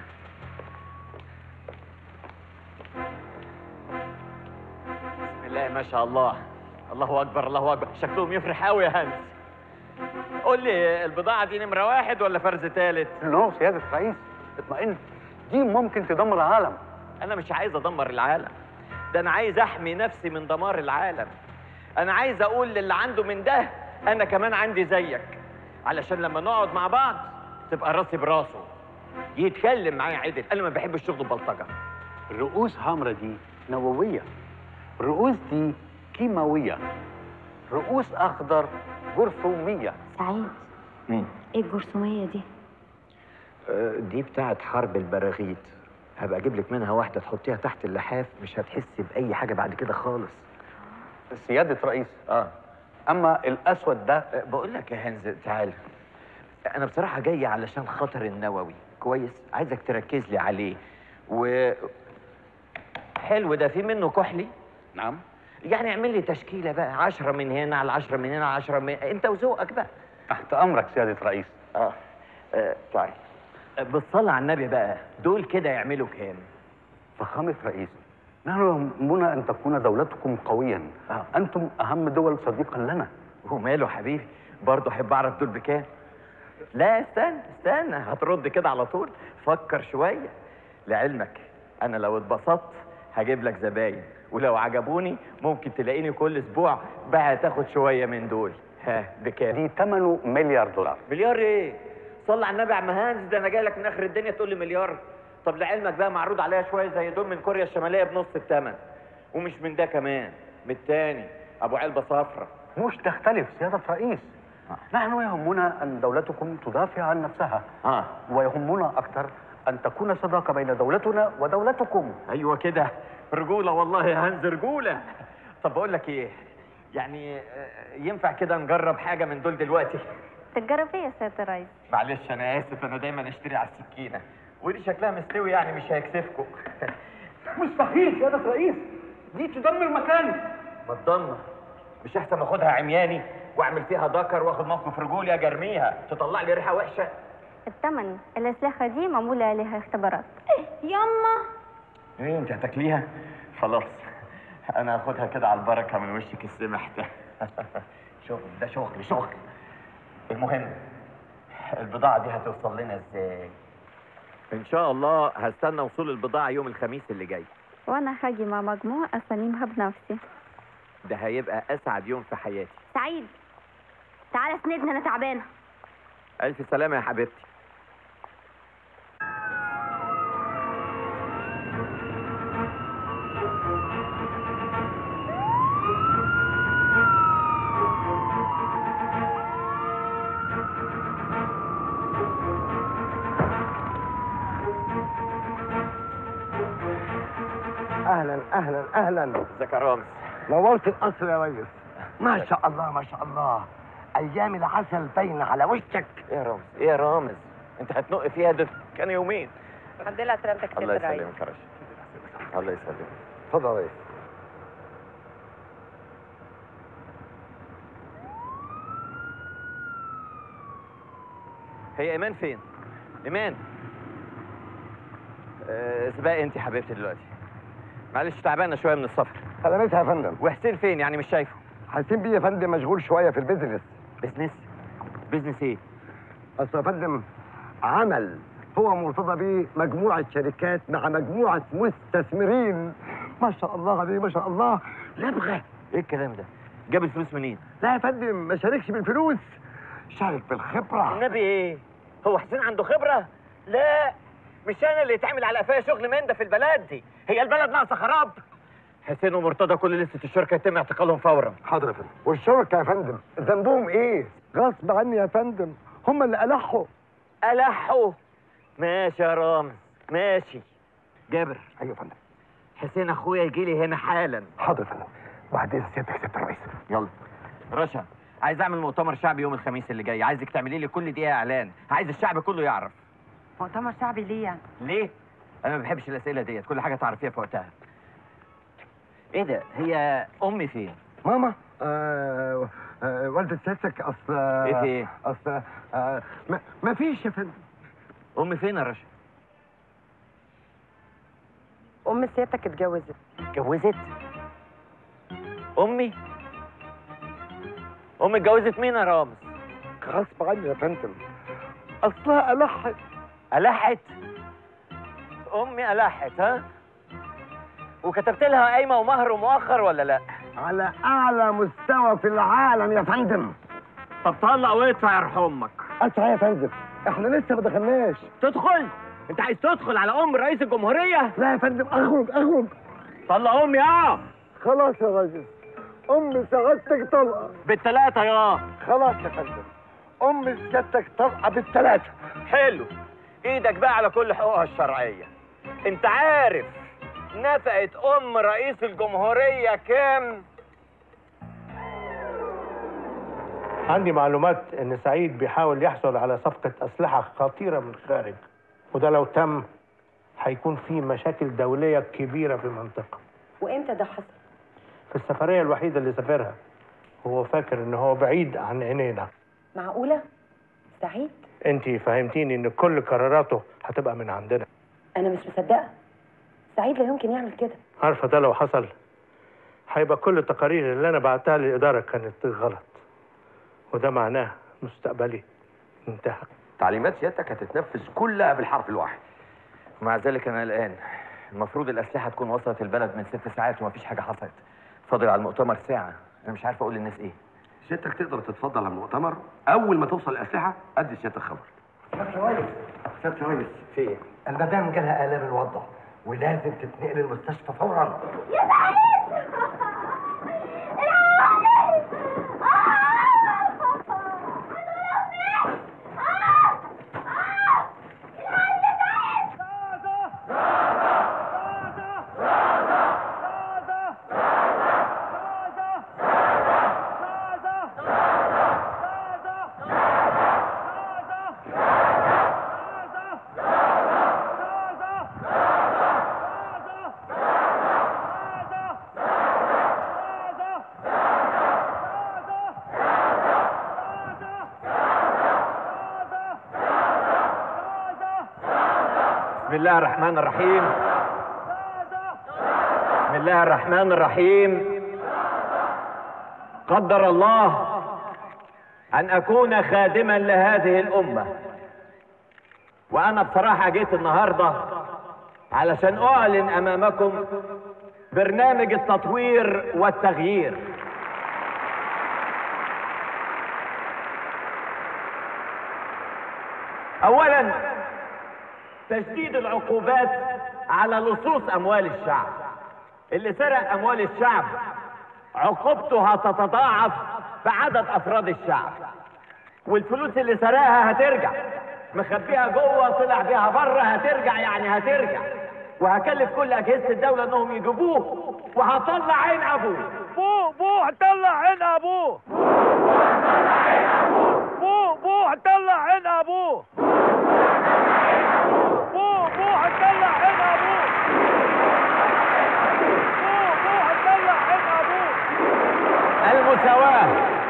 F: بسم الله ما شاء الله الله اكبر الله اكبر شكلهم يفرح قوي يا هانز قول لي البضاعه دي نمره واحد ولا فرز ثالث
N: نو سياده رئيس اطمئن دي ممكن تدمر العالم
F: انا مش عايز ادمر العالم ده انا عايز احمي نفسي من دمار العالم انا عايز اقول للي عنده من ده انا كمان عندي زيك علشان لما نقعد مع بعض تبقى راسي براسه يتكلم معايا عدل انا ما بحبش شغل البلطجه
N: الرؤوس حمرا دي نوويه الرؤوس دي كيماويه رؤوس اخضر جرثوميه
L: سعيد ايه الجرثومية دي
F: آه، دي بتاعت حرب البراغيث هبقى اجيب لك منها واحده تحطيها تحت اللحاف مش هتحسي باي حاجه بعد كده خالص
N: سياده رئيس
F: اه
N: اما الاسود ده
F: آه، بقول لك يا هانز تعال انا بصراحه جاي علشان خاطر النووي كويس عايزك تركز لي عليه و حلو ده في منه كحلي
N: نعم
F: يعني اعمل لي تشكيله بقى 10 من هنا على 10 من هنا على 10 من انت وذوقك بقى
N: تحت امرك سياده رئيس
F: اه, آه طيب آه، بالصلاه على النبي بقى دول كده يعملوا كام
N: فخامه رئيس نحن يهمنا ان تكون دولتكم قويا
F: آه.
N: انتم اهم دول صديقا لنا
F: وماله حبيبي برضه احب اعرف دول بكام لا استنى استنى هترد كده على طول فكر شويه لعلمك انا لو اتبسطت هجيب لك زباين ولو عجبوني ممكن تلاقيني كل اسبوع بقى تاخد شويه من دول ها بكام
N: دي ثمنه مليار دولار
F: مليار ايه صلي على النبي يا عم هانز ده انا جاي لك من اخر الدنيا تقول لي مليار طب لعلمك بقى معروض عليا شويه زي دول من كوريا الشماليه بنص الثمن ومش من ده كمان من التاني ابو علبه صفرة
J: مش تختلف سيادة رئيس نحن يهمنا أن دولتكم تدافع عن نفسها
F: آه.
J: ويهمنا أكثر أن تكون صداقة بين دولتنا ودولتكم
F: ايوه كده رجوله والله يا هنز رجوله طب بقول لك ايه يعني آه، ينفع كده نجرب حاجه من دول دلوقتي
L: تجرب ايه يا سيادة الرئيس
F: معلش انا اسف انا دايما اشتري على السكينه ودي شكلها مستوي يعني مش هيكسفكم
J: مستحيل سيادة رئيس دي تدمر مكاني
F: ما تضمن مش احسن ما اخدها عمياني واعمل فيها ذكر واخد موقف رجولي اجي ارميها تطلع لي ريحه وحشه
L: الثمن الأسلحة دي معمولة عليها اختبارات
W: يما
F: ايه انت هتاكليها خلاص انا هاخدها كده على البركه من وشك السمح ده شغل ده شغل شغل المهم البضاعه دي هتوصل لنا ازاي ان شاء الله هستنى وصول البضاعه يوم الخميس اللي جاي
L: وأنا هاجي مع مجموعة أسلمها بنفسي
F: ده هيبقى اسعد يوم في حياتي
W: سعيد تعالى اسندنا انا تعبانه
F: الف سلامه يا حبيبتي
P: اهلا اهلا اهلا
F: ازيك يا رامز
P: نورت القصر يا ريس ما شاء الله ما شاء الله ايام العسل باينه على وشك
F: ايه يا رامز ايه يا رامز انت هتنق فيها ده كان يومين
M: الحمد لله سلامتك
F: الله يسلمك يا رشا الله يسلمك
P: اتفضل يا ريس
F: هي ايمان فين ايمان آه، سباق انت حبيبتي دلوقتي معلش تعبانه شويه من السفر
P: سلامتها يا فندم
F: وحسين فين يعني مش شايفه
P: حاسين بيه يا فندم مشغول شويه في البيزنس
F: بيزنس بيزنس ايه
P: اصل يا فندم عمل هو مرتضى بيه مجموعه شركات مع مجموعه مستثمرين ما شاء الله عليه ما شاء الله لبغه
F: ايه الكلام ده جاب الفلوس منين
P: لا يا فندم ما شاركش بالفلوس شارك بالخبره
F: النبي ايه هو حسين عنده خبره لا مش انا اللي يتعمل على قفايا شغل من ده في البلد دي هي البلد ناقصه خراب حسين ومرتضى كل لسه الشركه يتم اعتقالهم فورا
P: حاضر يا فندم والشركه يا فندم ذنبهم ايه غصب عني يا فندم هم اللي ألحوا
F: ألحوا ماشي يا رامز ماشي جابر
P: ايوه يا فندم
F: حسين اخويا يجي لي هنا حالا
P: حاضر يا فندم وبعدين سيادتك سياده الرئيس
F: يلا رشا عايز اعمل مؤتمر شعبي يوم الخميس اللي جاي عايزك تعملي لي كل دقيقه اعلان عايز الشعب كله يعرف
M: مؤتمر شعبي ليه يعني؟
F: ليه انا ما بحبش الاسئله ديت كل حاجه تعرفيها في وقتها ايه ده هي امي فين
P: ماما آه آه والدة سيادتك اصل
F: ايه في ايه
P: اصل آه ما, ما فيش يا فندم
F: امي فين يا رشا
M: أم سيادتك اتجوزت
F: اتجوزت امي امي اتجوزت مين يا رامز
P: غصب عني يا فندم اصلها ألحت
F: ألحت امي ألحت ها وكتبت لها قايمه ومهر ومؤخر ولا لا
P: على اعلى مستوى في العالم يا فندم
F: طب طلع وادفع يرحم امك
P: اسعى يا فندم احنا لسه ما دخلناش
F: تدخل انت عايز تدخل على ام رئيس الجمهوريه
P: لا يا فندم اخرج اخرج
F: طلع امي اه
P: خلاص يا راجل ام سعادتك طلقه
F: بالثلاثه يا
P: خلاص يا فندم ام سيادتك طلقه بالثلاثه
F: حلو ايدك بقى على كل حقوقها الشرعيه انت عارف نفقة ام رئيس الجمهوريه كام
S: عندي معلومات ان سعيد بيحاول يحصل على صفقة اسلحة خطيرة من الخارج وده لو تم هيكون في مشاكل دولية كبيرة في المنطقة
M: وامتى ده حصل؟
S: في السفرية الوحيدة اللي سافرها هو فاكر ان هو بعيد عن عينينا
M: معقولة؟ سعيد؟
S: انت فهمتيني ان كل قراراته هتبقى من عندنا
M: أنا مش مصدقة سعيد لا يمكن يعمل كده
S: عارفة ده لو حصل هيبقى كل التقارير اللي انا بعتها للإدارة كانت غلط وده معناه مستقبلي انتهى
N: تعليمات سيادتك هتتنفذ كلها بالحرف الواحد
F: مع ذلك انا قلقان المفروض الاسلحه تكون وصلت البلد من ست ساعات ومفيش حاجه حصلت فاضل على المؤتمر ساعه انا مش عارف اقول للناس ايه
N: سيادتك تقدر تتفضل على المؤتمر اول ما توصل الاسلحه ادي سيادتك خبر
P: سيادة الرئيس سيادة الرئيس في ايه؟ المدام جالها آلام الوضع ولازم تتنقل المستشفى فورا
C: يا سعيد الحقني
F: بسم الله الرحمن الرحيم بسم الله الرحمن الرحيم قدر الله أن أكون خادما لهذه الأمة وأنا بصراحة جيت النهاردة علشان أعلن أمامكم برنامج التطوير والتغيير أولا تشديد العقوبات على لصوص أموال الشعب اللي سرق أموال الشعب عقوبته هتتضاعف بعدد أفراد الشعب والفلوس اللي سرقها هترجع مخبيها جوه طلع بيها بره هترجع يعني هترجع وهكلف كل اجهزه الدوله انهم يجيبوه وهطلع عين ابوه
H: بو بو هطلع عين ابوه بو بو هطلع عين ابوه بو بو هطلع عين ابوه بو بو هطلع عين ابوه
F: المساواه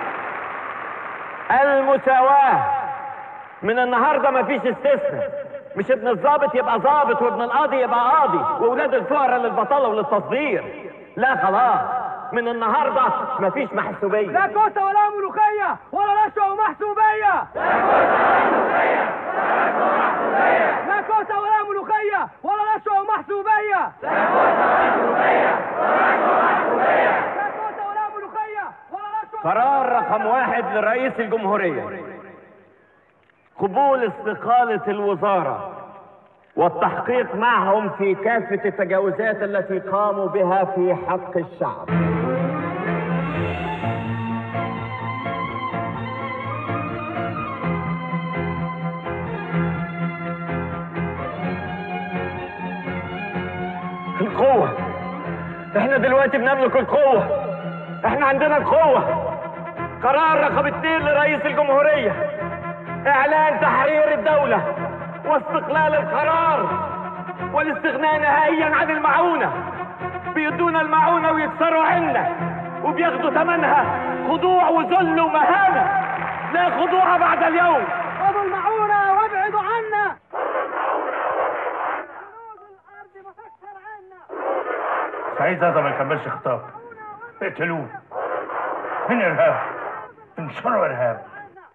F: المساواه من النهارده مفيش استثناء مش ابن الضابط يبقى ضابط وابن القاضي يبقى قاضي واولاد الفقراء للبطاله وللتصدير لا خلاص من النهارده مفيش محسوبيه
H: لا كوسه ولا ملوخيه ولا نشوه ومحسوبيه لا كوسه ولا ملوخيه ولا نشوه ومحسوبيه
F: قرار رقم واحد لرئيس الجمهورية قبول استقالة الوزارة والتحقيق معهم في كافة التجاوزات التي قاموا بها في حق الشعب القوة احنا دلوقتي بنملك القوة احنا عندنا القوة قرار رقم اتنين لرئيس الجمهورية اعلان تحرير الدولة واستقلال القرار والاستغناء نهائيا عن المعونة بيدونا المعونة ويكسروا عنا وبياخدوا ثمنها خضوع وذل ومهانة لا خضوع بعد اليوم
H: خذوا المعونة وابعدوا عنا
S: سعيد هذا ما يكملش خطاب اقتلوه فين ارهاب انشروا ارهاب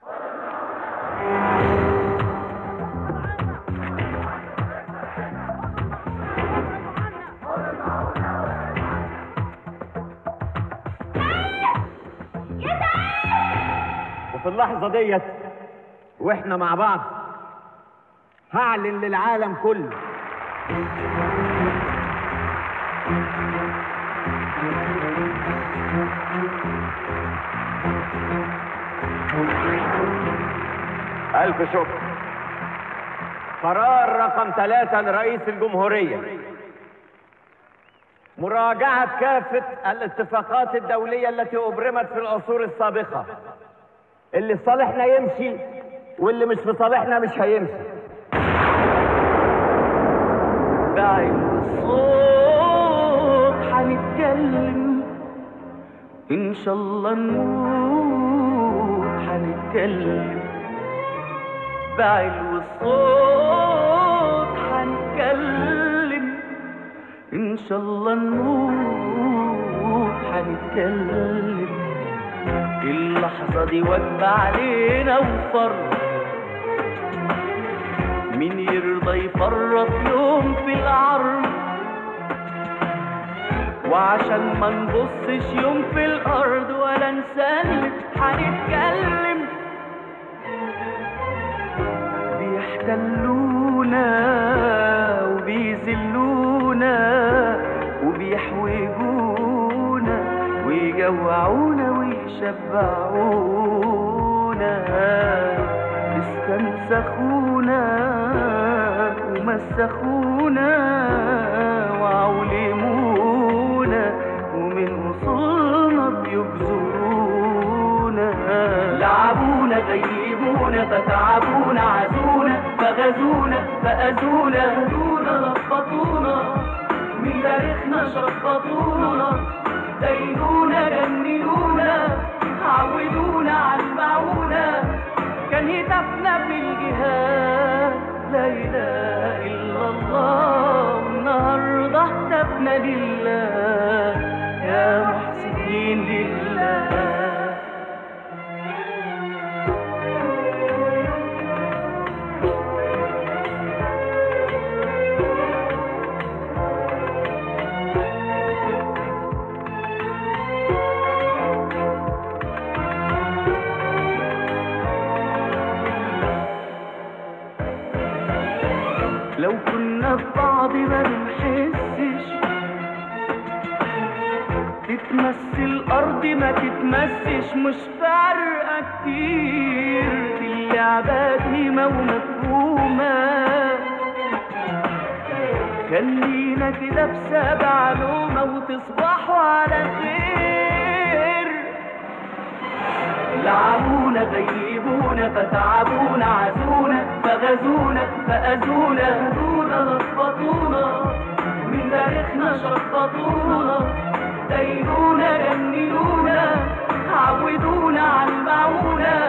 F: وفي اللحظة ديت واحنا مع بعض هعلن للعالم كله ألف شكر قرار رقم ثلاثة لرئيس الجمهورية مراجعة كافة الاتفاقات الدولية التي أبرمت في العصور السابقة اللي في صالحنا يمشي واللي مش في صالحنا مش هيمشي
H: بعين الصوت هنتكلم ان شاء الله نموت هنتكلم بعين الصوت هنتكلم ان شاء الله نموت هنتكلم اللحظة دي واجبة علينا وفرض مين يرضى يفرط يوم في العرض وعشان ما نبصش يوم في الارض ولا نسلم هنتكلم بيحتلونا وبيذلونا وبيحوجونا ويجوعونا ويشبعونا استنسخونا ومسخونا وعولمونا ومن وصولنا بيجزرونا لعبونا غيبونا فتعبونا عزونا فغزونا فأذونا هدونا لخبطونا من تاريخنا شخبطونا دينونا جننونا عودونا علمعونا كان هتافنا في الجهاد لا اله الا الله لو كنا في بعض ما بنحسش تتمس الأرض ما تتمسش مش فارقة كتير دي اللعبة ديمة ومفهومة خلينا كده في سبع نومة وتصبحوا على خير لعبونا غيبونا فتعبونا عزونا فغزونا فأذونا هدونا لخبطونا من تاريخنا شخبطونا دينونا جننونا عودونا على المعونة